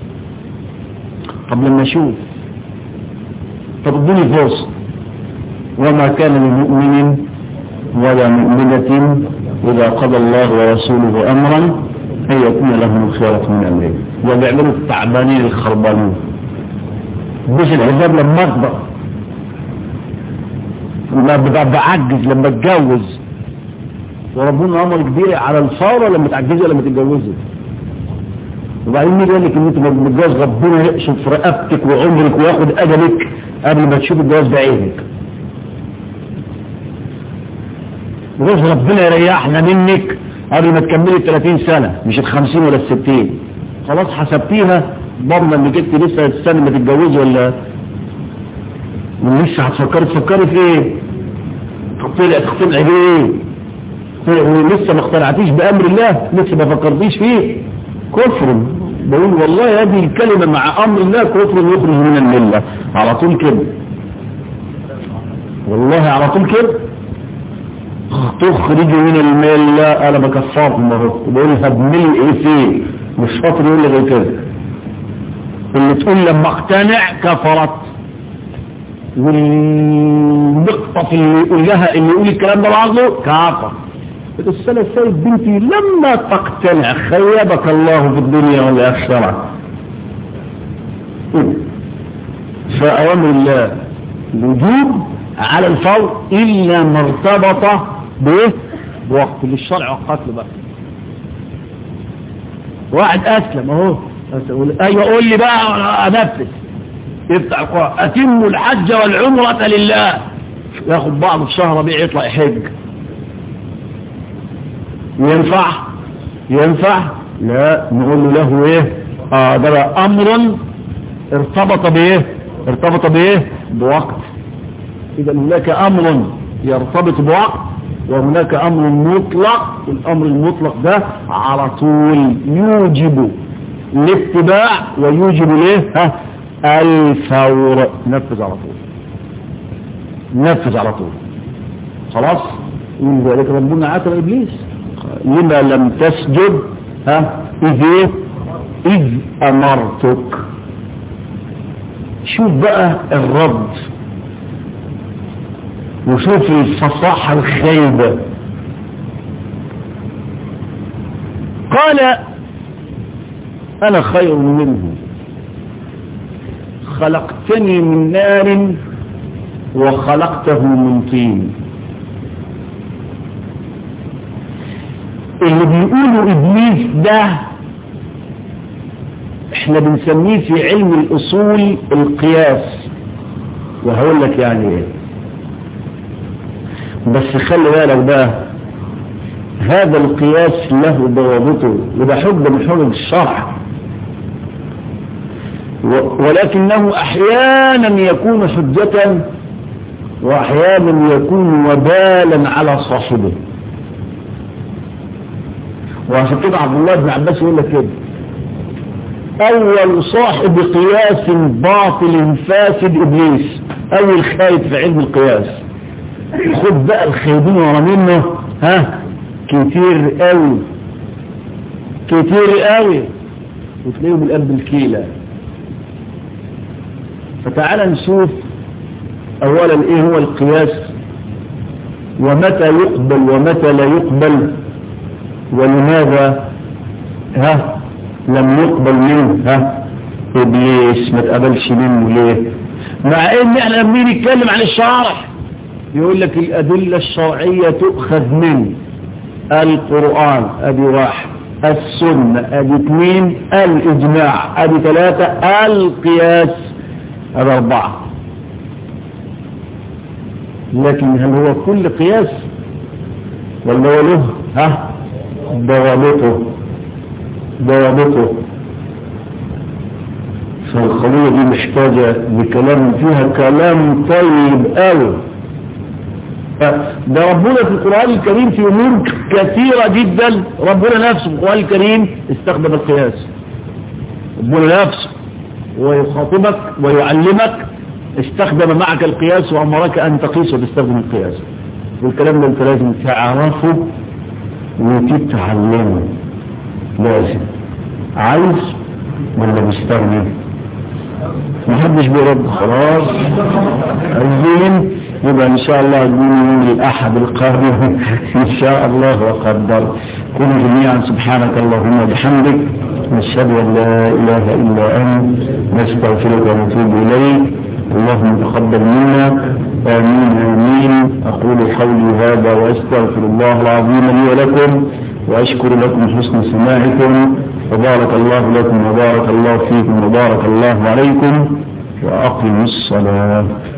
[SPEAKER 2] طب لما اشوف طب ادوني فرصه وما كان لمؤمن ولا مؤمنة إذا قضى الله ورسوله أمرا أن يكون لهم الخيرة من أمره وبيعملوا التعبانين الخربانين مش العذاب لما أكبر لما ببقى بعجز لما اتجوز وربنا امر كبير على الفورة لما تعجزي ولا لما تتجوزي وبعدين مين قال لك ان انت متجوز ربنا يقشف رقبتك وعمرك وياخد اجلك قبل ما تشوف الجواز بعينك جواز ربنا يريحنا منك قبل ما تكملي 30 سنة مش ال 50 ولا ال 60 خلاص حسبتيها ضمن انك انت لسه السنة ما تتجوزي ولا ولسه هتفكري تفكري في ايه تقتلع تقتلع بايه لسه ما اقتنعتيش بامر الله لسه ما فكرتيش فيه كفر بقول والله هذه الكلمة مع امر الله كفر يخرج من الملة على طول كده والله على طول كده تخرج من المال لا انا بكفرهم اهو وبقول هبمل ايه فيه مش شاطر يقول لي غير كده اللي تقول لما اقتنع كفرت والمقطف اللي يقول لها اللي يقول الكلام ده بعضه كافر بس انا سيد بنتي لما تقتنع خيبك الله في الدنيا والاخره فأوامر الله الوجوب على الفور إلا ما ارتبط بإيه؟ بوقت للشرع والقتل بقى واحد أسلم أهو أيوة قول لي بقى أنفذ يفتح القرآن أتم الحج والعمرة لله ياخد بعض في شهر ربيع يطلع يحج ينفع ينفع لا نقول له له ايه اه ده بقى امر ارتبط بايه ارتبط بايه بوقت اذا هناك امر يرتبط بوقت وهناك امر مطلق الامر المطلق ده على طول يوجب الاتباع ويوجب الايه ها الفور نفذ على طول نفذ على طول خلاص من ذلك ربنا عاتب ابليس لما لم تسجد ها اذ ايه اذ امرتك شوف بقى الرد وشوف الفصاحة الخيبة قال انا خير منه خلقتني من نار وخلقته من طين اللي بيقولوا ابليس ده احنا بنسميه في علم الاصول القياس وهقول لك يعني ايه بس خلي بالك بقى هذا القياس له ضوابطه وده حجه من حجج الشرع ولكنه احيانا يكون حجة واحيانا يكون وبالا على صاحبه وعشان كده عبد الله بن عباس يقول لك كده اول صاحب قياس باطل فاسد ابليس اول خايف في علم القياس خد بقى الخايبين ورا منه ها كتير قوي كتير قوي وتلاقيهم الاب الكيلة فتعال نشوف اولا ايه هو القياس ومتى يقبل ومتى لا يقبل ولماذا ها لم يقبل منه ها ابليس ما تقبلش منه ليه مع ان احنا لما نتكلم عن الشرح يقول لك الادله الشرعيه تؤخذ من القران ادي واحد السنه ادي اثنين الاجماع ادي ثلاثه القياس ادي اربعه لكن هل هو كل قياس ولا هو له ها ضوابطه ضوابطه فالقضية دي محتاجة لكلام فيها كلام طيب قوي ده ربنا في القرآن الكريم في أمور كثيرة جدا ربنا نفسه في القرآن الكريم استخدم القياس ربنا نفسه ويخاطبك ويعلمك استخدم معك القياس وأمرك أن تقيس وتستخدم القياس والكلام ده انت لازم تعرفه وتتعلمه لازم عايز ولا مستغني محدش بيرد خلاص عايزين يبقى ان شاء الله يوم الاحد القادم ان شاء الله وقدر كن جميعا سبحانك اللهم وبحمدك نشهد ان لا اله الا انت نستغفرك ونتوب اليك اللهم تقبل منا امين امين اقول قولي هذا واستغفر الله العظيم لي ولكم واشكر لكم حسن سماعكم وبارك الله لكم وبارك الله فيكم وبارك الله عليكم واقم الصلاه